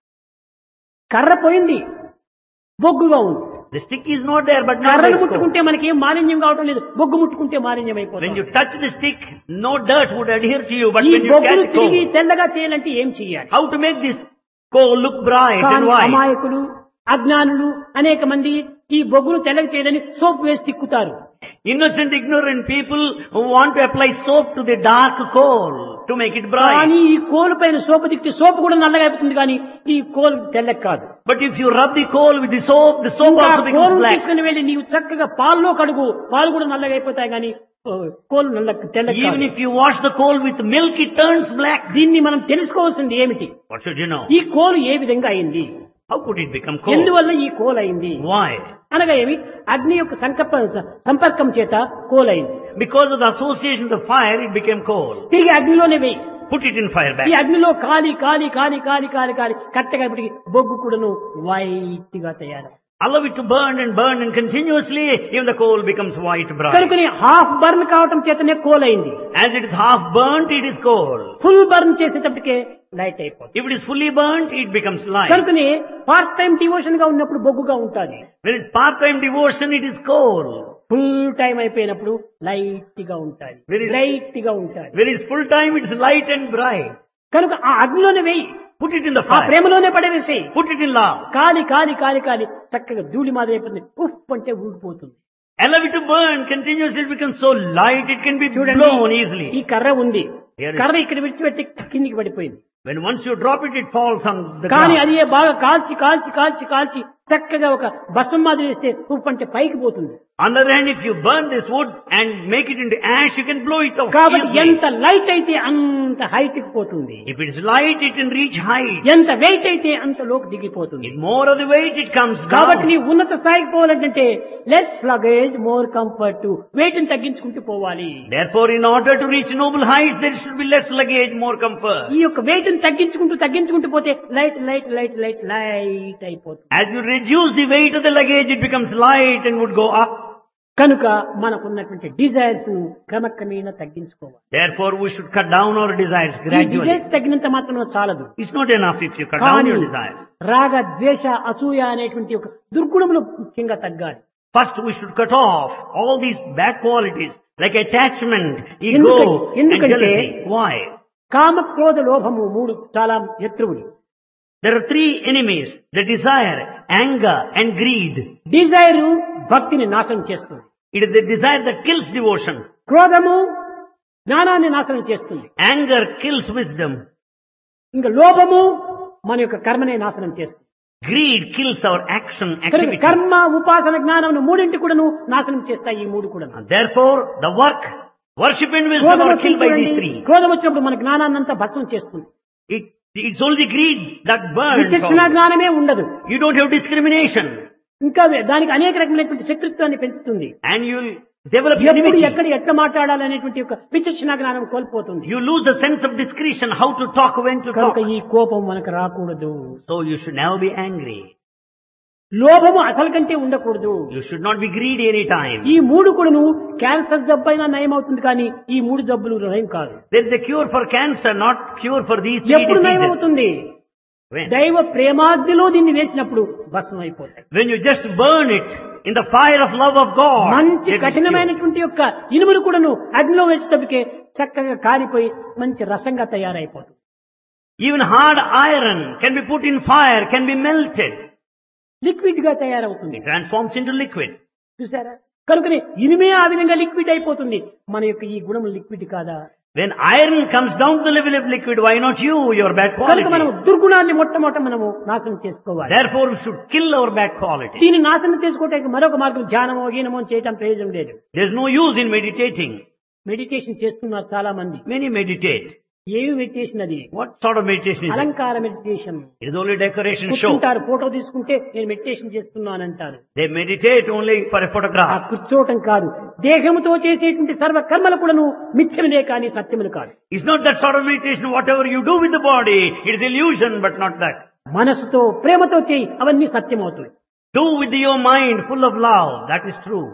కర్ర పోయింది బొగ్గుగా ఉంది
The stick is not there, but now
కర్రను
there is coal.
ముట్టుకుంటే మనకి ఏం మాలిన్యం కావటం లేదు బొగ్గు ముట్టుకుంటే మాలిన్యం
When
అయిపోతుంది
you touch the stick, no dirt would adhere to you, but
ఈ
when you
బొగ్గును
catch
తిరిగి
coal,
తెల్లగా చేయాలంటే ఏం చేయాలి
how to make this coal look bright and
కానీ
white?
అమాయకులు అజ్ఞానులు అనేక మంది ఈ బొగ్గును తెల్లగా చేయాలని సోప్ వేసి తిక్కుతారు
Innocent, ignorant people who want to apply soap to the dark coal to make it bright.
కానీ ఈ కోలు పైన సోపు తిక్కితే సోపు కూడా నల్లగా అయిపోతుంది కానీ ఈ కోలు తెల్లగా కాదు
But if you rub the coal with the soap, the soap
ఇంకా
also becomes
కోలు
black.
తీసుకుని వెళ్ళి నీవు చక్కగా పాల్లో కడుగు పాలు కూడా నల్లగా అయిపోతాయి కానీ ఓ, కోలు నల్ల తెల్లగా
Even
కాదు.
if you wash the coal with milk, it turns black.
దీన్ని మనం తెలుసుకోవాల్సింది ఏమిటి
What should you know?
ఈ కోలు ఏ విధంగా అయింది
How could it become coal?
ఎందువల్ల ఈ కోల్ అయింది
Why?
అనగా ఏమి అగ్ని యొక్క సంకల్ప సంపర్కం చేత కోల్ అయింది
Because of the association of the fire, it became coal.
తిరిగి అగ్నిలోనే వేయి
Put it in fire
ఈ
back.
అగ్నిలో కాలి కాలి కాలి కాలి కాలి కాలి కట్టగలిపటికి బొగ్గు కూడాను వైట్ గా తయారు
Allow it to burn and burn and continuously, even the coal becomes white bright.
కనుకని హాఫ్ బర్న్ కావటం చేతనే కోల్ అయింది
As it is half burnt, it is coal.
Full burn చేసేటప్పటికే లైట్ అయిపోతుంది
If it is fully burnt, it becomes light.
కనుకని part time devotion గా ఉన్నప్పుడు బొగ్గుగా ఉంటుంది
When it's part-time devotion, it is coal.
Full time అయిపోయినప్పుడు light గా ఉంటాయి
Very-
light గా ఉంటాయి
When it's full-time, it's light and bright.
కనుక ఆ అగ్నిలోనే వెయ్యి
Put it in the
ఆ
fire.
ప్రేమలోనే పడవేసేయి
Put it in love.
కాలి కాలి కాలి కాలి చక్కగా ధూళి మాదిరి అయిపోతుంది ఉఫ్ అంటే ఊడిపోతుంది
Allow it to burn continuously, it becomes so light, it can be
చూడండి
blown
ఈ
easily.
కర్ర ఉంది
Here is-
కర్ర ఇక్కడ విడిచిపెట్టి కిందికి పడిపోయింది
When once you drop it, it falls on the
కానీ
ground.
అది బాగా కాల్చి కాల్చి కాల్చి కాల్చి చక్కగా ఒక బసం మాదిరి వేస్తే ఉప్పు అంటే పైకి పోతుంది
On the other hand, if you burn this wood and make it into ash, you can blow it off
కాబట్టి
easily.
ఎంత లైట్ అయితే అంత హైట్ కి పోతుంది
If it is light, it can reach height.
ఎంత వెయిట్ అయితే అంత లోకి దిగిపోతుంది
If more of the weight, it comes
కాబట్టి నీ
down.
ఉన్నత స్థాయికి పోవాలంటే less luggage more comfort weight ని తగ్గించుకుంటూ పోవాలి
Therefore, in order to reach noble heights, there should be less luggage, more comfort.
ఈ యొక్క వెయిట్ ని తగ్గించుకుంటూ తగ్గించుకుంటూ పోతే light light light light light అయిపోతుంది
As you reduce the weight of the luggage, it becomes light and would go up.
కనుక మనకున్నటువంటి desires ను క్రమక్రమేణా తగ్గించుకోవాలి
Therefore, we should cut down our desires
ఈ
gradually.
డిజైర్స్ తగ్గినంత మాత్రం చాలదు
It's not enough if you cut down
కానీ
your desires.
రాగ ద్వేష అసూయ అనేటువంటి ఒక దుర్గుణములు ముఖ్యంగా తగ్గాలి
First, we should cut off all these bad qualities like attachment, ego,
ఎందుకంటే-
and
ఎందుకంటే-
jealousy. Why?
కామ క్రోధ లోభము మూడు చాలా శత్రువులు
There are three enemies, the desire, anger, and greed.
Desire భక్తిని నాశనం చేస్తుంది
It is the desire that kills devotion.
క్రోధము జ్ఞానాన్ని నాశనం చేస్తుంది
Anger kills wisdom.
ఇంకా లోభము మన యొక్క కర్మనే నాశనం చేస్తుంది
Greed kills our action,
కనుక
activity.
కర్మ ఉపాసన జ్ఞానం మూడింటి కూడాను నాశనం చేస్తాయి ఈ మూడు కూడా
And therefore, the work, worship and wisdom
క్రోధం
are killed by these
వచ్చినప్పుడు
three.
క్రోధం వచ్చినప్పుడు మన జ్ఞానాన్నంతా భస్మం చేస్తుంది
It, it's only greed that burns.
విచక్షణ
all.
జ్ఞానమే ఉండదు
You don't have discrimination.
ఇంకా దానికి అనేక రకమైనటువంటి శత్రుత్వాన్ని పెంచుతుంది
And you'll develop
ఎప్పుడు
enmity.
ఎక్కడ ఎట్లా మాట్లాడాలనేటువంటి ఒక విచక్షణ జ్ఞానం కోల్పోతుంది
You lose the sense of discretion, how to talk, when to
కనుక
talk.
ఈ కోపం మనకు రాకూడదు
So you should never be angry.
లోభము అసలు కంటే ఉండకూడదు
You should not be greedy any time.
ఈ మూడు కూడాను క్యాన్సర్ జబ్బు అయినా నయం అవుతుంది కానీ ఈ మూడు జబ్బులు నయం కాదు
There is a cure for cancer, not cure for these three
ఎప్పుడు నయం
diseases.
అవుతుంది
When?
దైవ ప్రేమాగ్నిలో దీన్ని వేసినప్పుడు భస్మం అయిపోతాయి
When you just burn it in the fire of love of God.
మంచి
it is cured.
కఠినమైనటువంటి యొక్క ఇనుమును కూడాను అగ్నిలో వేసేటప్పటికే చక్కగా కాలిపోయి మంచి రసంగా తయారైపోతుంది
Even hard iron can be put in fire, can be melted.
Liquid గా తయారవుతుంది
It transforms into liquid.
చూసారా కనుకనే ఇనుమే ఆ విధంగా లిక్విడ్ అయిపోతుంది మన యొక్క ఈ గుణం లిక్విడ్ కాదా
When iron comes down to the level of liquid, why not you, your bad
కనుక మనం
quality?
దుర్గుణాన్ని మొట్టమొదట మనము నాశనం చేసుకోవాలి
Therefore, we should kill our bad quality.
దీన్ని నాశనం చేసుకోవటానికి మరొక మార్గం ధ్యానమో హీనమో చేయటం ప్రయోజనం లేదు
There's no use in meditating.
Meditation చేస్తున్నారు చాలా మంది
Many meditate.
ఏమి మెడిటేషన్ అది
What sort of meditation is it?
అలంకార meditation
It is only decoration show.
కూర్చుంటారు ఫోటో తీసుకుంటే నేను మెడిటేషన్ చేస్తున్నానంటారు
They meditate only for a
ఆ
photograph.
కూర్చోవటం కాదు దేహముతో చేసేటువంటి సర్వ కర్మలు కూడాను మిథ్యములే కానీ సత్యములు కాదు
It's not that sort of meditation. Whatever you do with the body, it is illusion, but not that.
మనసుతో ప్రేమతో చేయి అవన్నీ సత్యమవుతాయి
Do with your mind full of love. That is true.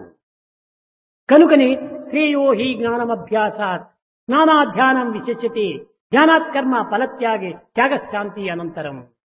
కనుకని శ్రేయో హి జ్ఞానమభ్యాసాత్ జ్ఞానాధ్యానం విశిష్యతే ధ్యానాత్ కర్మ ఫలత్యాగే త్యాగశాంతి అనంతరం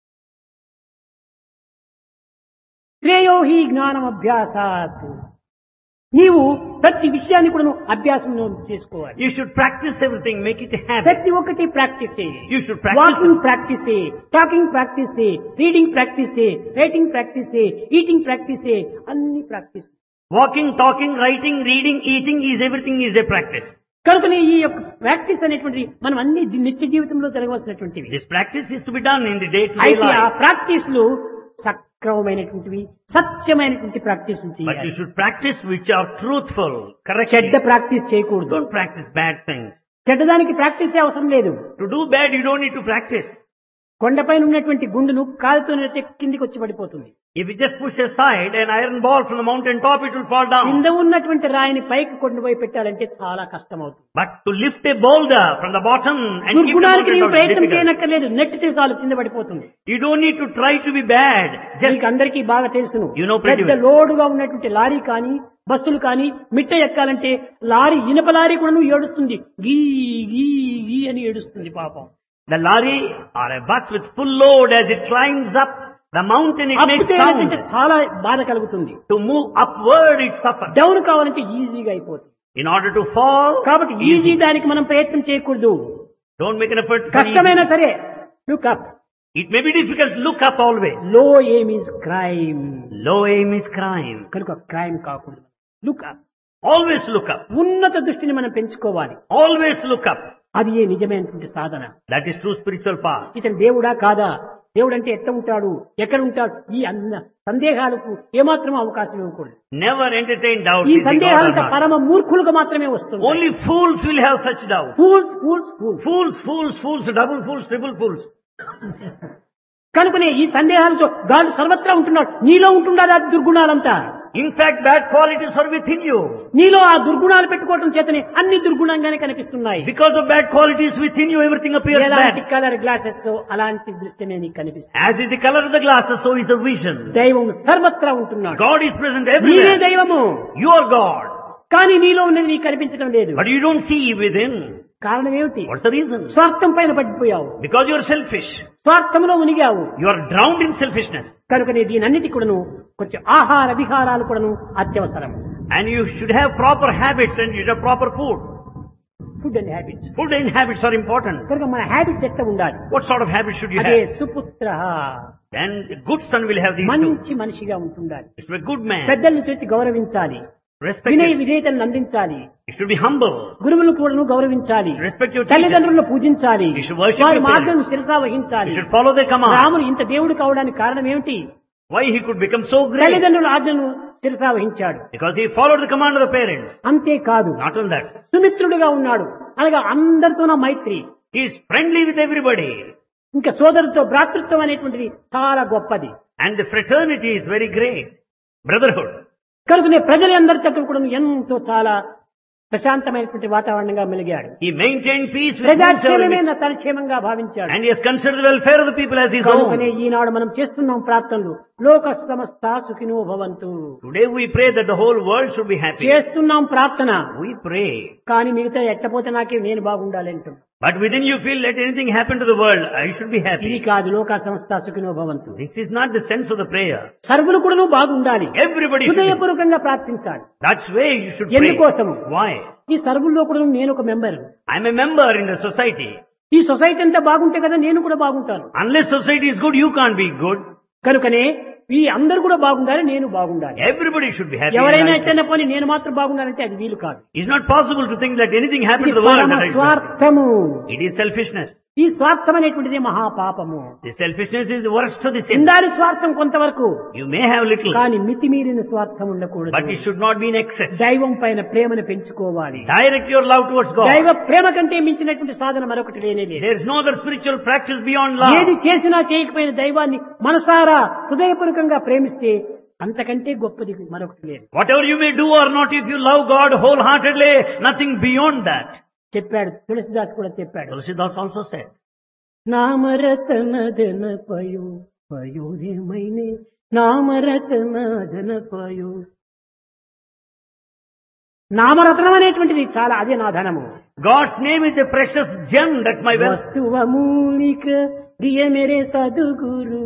శ్రేయో హి జ్ఞానమభ్యాసాత్ నీవు ప్రతి విషయాన్ని కూడా నువ్వు అభ్యాసం చేసుకోవాలి
You should practice everything. Make it a habit.
ప్రతి ఒక్కటి practice
You should practice
walking practice talking practice reading practice writing practice eating practice అన్ని practice
Walking, talking, writing, reading, eating is everything is a practice.
కనుకనే ఈ యొక్క practice అనేటువంటిది మనం అన్ని G- నిత్య జీవితంలో జరగవలసినటువంటివి
This practice is to be done in the day-to-day
అయితే ఆ
life.
ప్రాక్టీస్లు సక్రమమైనటువంటివి సత్యమైనటువంటి ప్రాక్టీస్
But
చేయాలి
you should practice which are truthful, correct.
చెడ్డ ప్రాక్టీస్ చేయకూడదు
Don't practice bad things.
చెడ్డదానికి ప్రాక్టీసే అవసరం లేదు
To do bad, you don't need to practice.
కొండపైన ఉన్నటువంటి గుండును కాలుతో నెడితే కిందికి వచ్చి పడిపోతుంది
If you just push aside an iron ball from the mountain top, it will fall down.
కింద ఉన్నటువంటి రాయిని పైకి కొండపోయి పెట్టాలంటే చాలా కష్టం అవుతుంది
But to lift a boulder from the bottom and keep the
దుర్గుణానికి
mountain
నీవు
top is
ప్రయత్నం
difficult.
చేయనక్కర్లేదు నెట్టితే చాలు కింద పడిపోతుంది
You don't need to try to be bad. Just
మీకు అందరికీ బాగా తెలుసును
You know pretty
పెద్ద
well.
లోడుగా ఉన్నటువంటి లారీ కానీ బస్సులు కానీ మిట్ట ఎక్కాలంటే లారీ ఇనప లారీ కూడా ఏడుస్తుంది గీ గీ గీ అని ఏడుస్తుంది పాపం
the lorry or a bus with full load as it climbs up the mountain, it
అప్పు
makes
చేయాలంటే
sound.
చాలా బాధ కలుగుతుంది
To move upward, it suffers.
Down కావాలంటే ఈజీగా అయిపోతుంది
In order to fall,
కాబట్టి ఈజీ
easy.
దానికి మనం ప్రయత్నం చేయకూడదు
Don't make an effort. for
కష్టమైనా
easy.
సరే look up
It may be difficult. Look up always.
Low aim is crime
Low aim is crime.
కనుక క్రైమ్ కాకూడదు look up
Always look up.
ఉన్నత దృష్టిని మనం పెంచుకోవాలి
Always look up.
అది ఏ నిజమైనటువంటి సాధన
That is true spiritual path.
ఇతను దేవుడా కాదా దేవుడు అంటే ఎట్లా ఉంటాడు ఎక్కడ ఉంటాడు ఈ అన్న సందేహాలకు ఏమాత్రం అవకాశం ఇవ్వకూడదు
Never entertain doubts.
ఈ
Is he God or
సందేహాలంతా
not?
పరమ మూర్ఖులుగా మాత్రమే వస్తుంది
Only fools will have such doubts.
Fools fools fools
Fools, fools, fools, double fools, triple fools.
కనుకనే ఈ సందేహాలతో గాడు సర్వత్రా ఉంటున్నాడు నీలో ఉంటున్నాడు ఆ దుర్గుణాలంతా
In fact, bad qualities are within you.
నీలో ఆ దుర్గుణాలు పెట్టుకోవటం చేతనే అన్ని దుర్గుణంగానే కనిపిస్తున్నాయి
Because of bad qualities within you, everything appears
ఎలాంటి
bad.
కలర్ గ్లాసెస్ అలాంటి దృశ్యమే నీకు కనిపిస్తుంది
As is the color of the glasses, so is the vision.
దైవం సర్వత్రా ఉంటున్నాడు
God is present
నీవే
everywhere.
దైవము
You are God.
కానీ నీలో ఉన్నది నీకు కనిపించడం లేదు
But you don't see within.
కారణం ఏమిటి
What's the reason?
స్వార్థం పైన పడిపోయావు
Because you are selfish.
స్వార్థంలో మునిగావు
You are drowned in selfishness.
కనుకనే దీనన్నిటి కూడాను కొంచెం ఆహార విహారాలు కూడాను అత్యవసరం
And you should have proper habits and you should have proper food.
Food and habits
Food and habits are important.
కనుక మన హ్యాబిట్స్ ఎట్లా ఉండాలి
What sort of habits should you
అదే
have?
సుపుత్ర
Then the good son will have these two.
మంచి మనిషిగా ఉంటుండాలి
You should be a good man.
పెద్దలను చూసి గౌరవించాలి
Respect
వినయ
your,
విధేయతలను అందించాలి
you should be humble.
గురువులను కూడాను గౌరవించాలి
Respect your teacher.
తల్లిదండ్రులను పూజించాలి
You should worship
వారి
your
మార్గం
parents.
శిరసా
You
వహించాలి
should follow their command.
రాముడు ఇంత దేవుడు కావడానికి కారణం ఏమిటి
Why he could become so great?
తల్లిదండ్రుల ఆజ్ఞను శిరసా వహించాడు
Because he followed the command of the parents.
అంతేకాదు
Not only that.
సుమిత్రుడుగా ఉన్నాడు అనగా అందరితో నా మైత్రి
He is friendly with everybody.
ఇంకా సోదరుతో భ్రాతృత్వం అనేటువంటిది చాలా గొప్పది
And the fraternity is very great. Brotherhood.
కనుకనే ప్రజలందరి దగ్గర కూడా ఎంతో చాలా ప్రశాంతమైనటువంటి వాతావరణంగా మెలిగాడు
He maintained peace with
ప్రజాక్షేమమే
himself.
నా తన క్షేమంగా భావించాడు
And he has considered the welfare of the people as his
కనుకనే
own.
ఈనాడు మనం చేస్తున్నాం ప్రార్థనలు లోక సమస్త సుఖినో భవంతు
Today we pray that the whole world should be happy.
చేస్తున్నాం ప్రార్థన
We pray.
కానీ మిగతా ఎట్టపోతే నాకే నేను బాగుండాలి అంటున్నాం
But within you feel let anything happen to the world, I should be
ఇది
happy.
కాదు లోక సంస్థ సుఖినో భవంతు
This is not the sense of the prayer.
సర్వులు కూడా బాగుండాలి
Everybody should be.
హృదయపూర్వకంగా ప్రార్థించాలి
That's way you should pray.
ఎందుకోసం?
Why?
ఈ సర్వుల్లో కూడా నేను ఒక member
I'm a member in the society.
ఈ సొసైటీ అంతా బాగుంటే కదా నేను కూడా బాగుంటాను
Unless society is good, you can't be good.
కనుకనే ఈ అందరు కూడా బాగుండాలి నేను బాగుండాలి
Everybody should be happy.
ఎవరైనా
and
ఎట్టైనా పోనీ నేను మాత్రం బాగుండాలంటే అది వీలు కాదు
It's not possible to think that anything happened
ఇది
to the world.
పరమ
that I should-
స్వార్థము
It is selfishness.
ఈ స్వార్థం అనేటువంటిది మహాపాపము
The selfishness is the worst of the sin.
ఉండాలి స్వార్థం కొంతవరకు
You may have little,
కానీ మితిమీరిన స్వార్థం ఉండకూడదు
but it should not be in excess.
దైవం పైన ప్రేమను పెంచుకోవాలి
Direct your love towards
దైవ
God.
ప్రేమ కంటే మించినటువంటి సాధన మరొకటి లేనే లేదు
There is no other spiritual practice beyond
ఏది
love.
చేసినా చేయకపోయిన దైవాన్ని మనసారా హృదయపూర్వకంగా ప్రేమిస్తే అంతకంటే గొప్పది మరొకటి లేదు
Whatever you may do or not, if you love God wholeheartedly, nothing beyond that.
చెప్పాడు తులసిదాస్ కూడా చెప్పాడు
Tulsidas also said.
నామరతనదన పయో పయోదేమైనే నామరతనదన పయో నామరత్నం అనేటువంటిది చాలా అదే నా ధనము
God's name is a precious gem. That's my wealth.
వస్తువ మూలిక దియ మేరే సద్గురు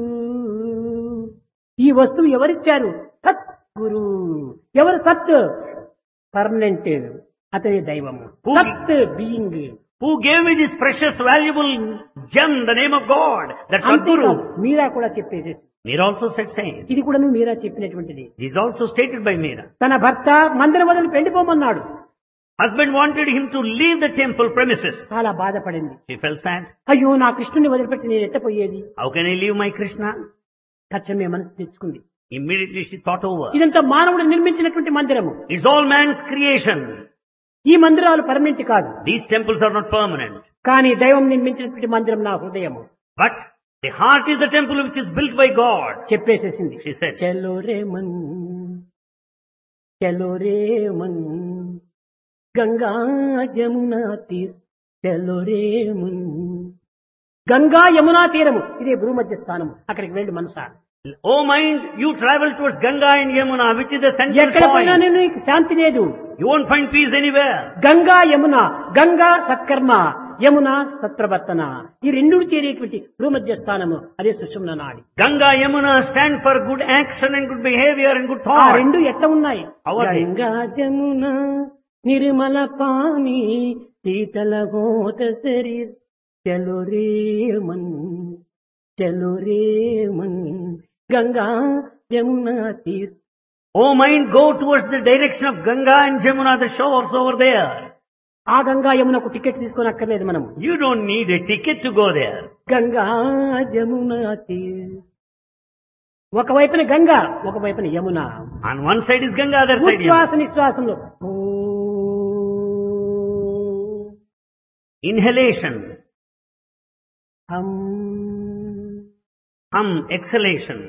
ఈ వస్తువు ఎవరిచ్చారు సత్ గురు ఎవరు సత్ పర్మనెంట్ అతని దైవము
Who-
సత్ being
Who gave me this precious, valuable gem, the name of God? That's
అంతేకాదు
Sadguru.
మీరా కూడా చెప్పేసేసి
Meera also said same.
ఇది కూడా మీరా చెప్పినటువంటిది
This is also stated by Meera.
తన భర్త మందిరం వదిలి వెళ్ళిపోమన్నాడు
Husband wanted him to leave the temple premises.
చాలా బాధపడింది
She felt sad.
అయ్యో నా కృష్ణుని వదిలిపెట్టి నేను ఎట్టపోయేది
How can I leave my Krishna?
తచ్చమే మనసు తెచ్చుకుంది
Immediately she thought over.
ఇదంతా మానవుడు నిర్మించినటువంటి మందిరము
It's all man's creation.
ఈ మందిరాలు పర్మనెంట్ కాదు
These temples are not permanent.
కానీ దైవం నిర్మించినటువంటి మందిరం నా హృదయము
But the heart is the temple which is built by God.
చెప్పేసేసింది
She said.
చలో రే మన్ చలో రే మన్ గంగా జమునా తీర్ చలో రే మన్ గంగా యమునా తీరము ఇదే భూమధ్య స్థానము అక్కడికి వెళ్ళి మనసా
Oh mind, you travel towards Ganga and Yamuna, which is the central
ఎక్కడ పోయినా
point.
నేను నీకు శాంతి లేదు
You won't find peace anywhere.
Ganga Yamuna Ganga సత్కర్మ యమున సత్ప్రవర్తన ఈ రెండు చేరేటువంటి భూమధ్య స్థానము అదే సుషుమ్న నాడి
Ganga, Yamuna stand for good action and good behavior and good
ఆ
thought.
రెండు ఎట్లా ఉన్నాయి
Our day.
గంగా జమున నిర్మల పాని శీతల గోత శరీర్ చలో రే మన్ చలో రే మన్ Ganga Jamuna తీర్
Oh mind, go towards the direction of Ganga and Jamuna, the shores over there.
ఆ గంగా యమునకు టికెట్ తీసుకొని అక్కర్లేదు మనం
You don't need a ticket to go there.
Ganga Jamuna తీర్ ఒకవైపున గంగా ఒకవైపున Yamuna
On one side is Ganga, other side
ఉచ్ఛ్వాస
Yamuna.
నిశ్వాసంలో ఓ
Inhalation,
హం
hum, exhalation.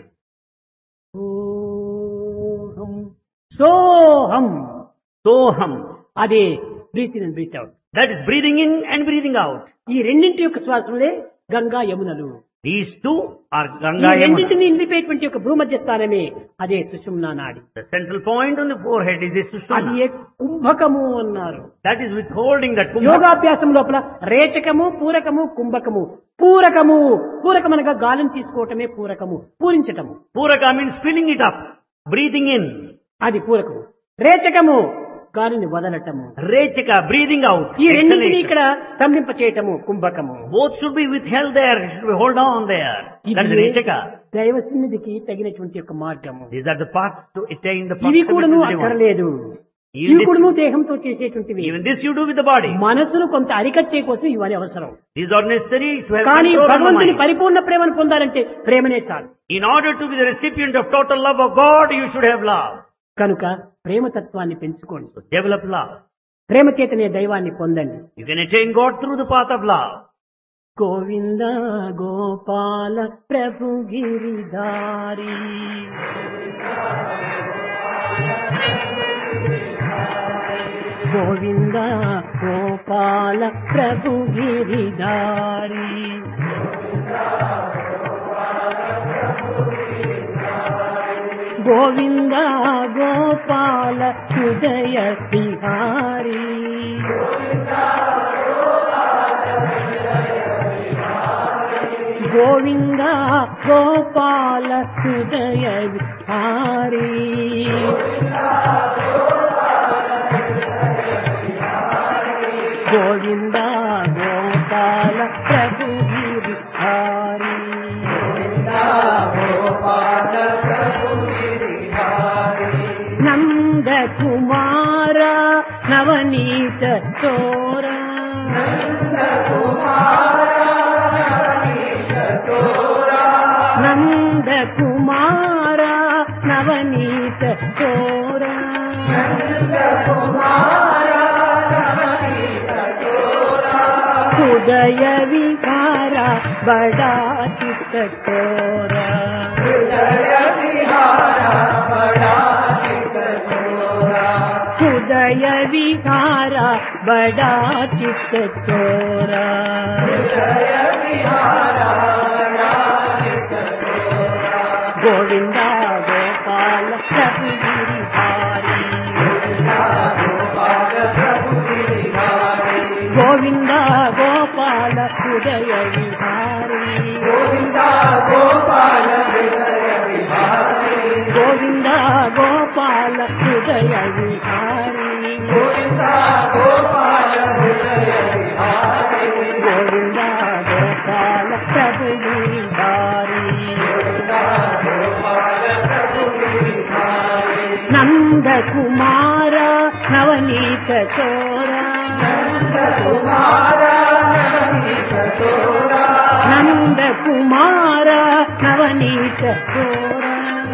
సోహం సోహం
Soham.
అదే breath in breath out
That is breathing in and breathing out.
ఈ రెండింటి యొక్క శ్వాసములే గంగా యమునలు
These two are
ఈ
Ganga Yamuna.
రెండింటిని నిలిపేటువంటి యొక్క భూమధ్య స్థానమే అదే సుషుమ్నా నాడి
The central point on the forehead is this
అది
Sushumna.
ఏ కుంభకము అన్నారు
That is withholding that kumbha.
యోగాభ్యాసం లోపల రేచకము పూరకము కుంభకము పూరకము పూరకం అనగా గాలిని తీసుకోవటమే పూరకము పూరించటము
Puraka means filling it up, breathing in.
అది పూరకము రేచకము గాలిని వదలటము
Rechaka, breathing out.
ఈ రెండింటిని
exhalation.
ఇక్కడ స్తంభింప చేయటము కుంభకము
Both should be withheld there, it should be hold on there. That is
ఇది
Rechaka.
దైవ సన్నిధికి తగినటువంటి యొక్క మార్గము
These are the paths to attain the
ఇవి
proximity
కూడాను
to the divine.
అక్కర్లేదు
Even
ఇవి
this-
కూడాను దేహంతో చేసేటువంటివి
Even this you do with the body.
మనసును కొంత అరికట్టే కోసం ఇవన్నీ అవసరం
These are necessary to have
కానీ
control on the
భగవంతుని
mind.
పరిపూర్ణ ప్రేమను పొందాలంటే ప్రేమనే చాలు
In order to be the recipient of total love of God, you should have love.
కనుక ప్రేమతత్వాన్ని పెంచుకోండి
So develop love.
ప్రేమ చేతనే దైవాన్ని పొందండి
You can attain God through the path of love.
Govinda Gopala ప్రభు గిరిధారి గోవింద గోపాల ప్రభు గిరిధారి గోవింద గోపాల హృదయ విహారీ గోవింద గోపాల హృదయ విహారీ గోవింద గోపాల ప్రభు విహారీ నంద కుమార నవనీత చోర నంద కుమార నవనీత చోర హృదయ విహార బడా చిత్త చోర హృదయ విహార బడా చిత్త చోర గోవింద గోపాల ప్రభు గిరిధారి గోవింద గోపాల హృదయ విహారీ గోవింద గోపాల హృదయ విహారీ గోవింద గోపాల హృదయ విహారీ గోవింద గోపాల ప్రభు గిరిధారి నంద కుమార నవనీత చోర నంద కుమార నవనీత చోర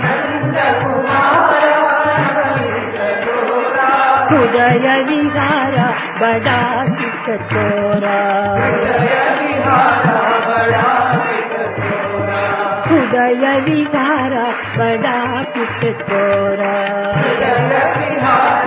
హృదయ విహార బడా చిత్త చోర హృదయ విహార బడా చిత్త చోర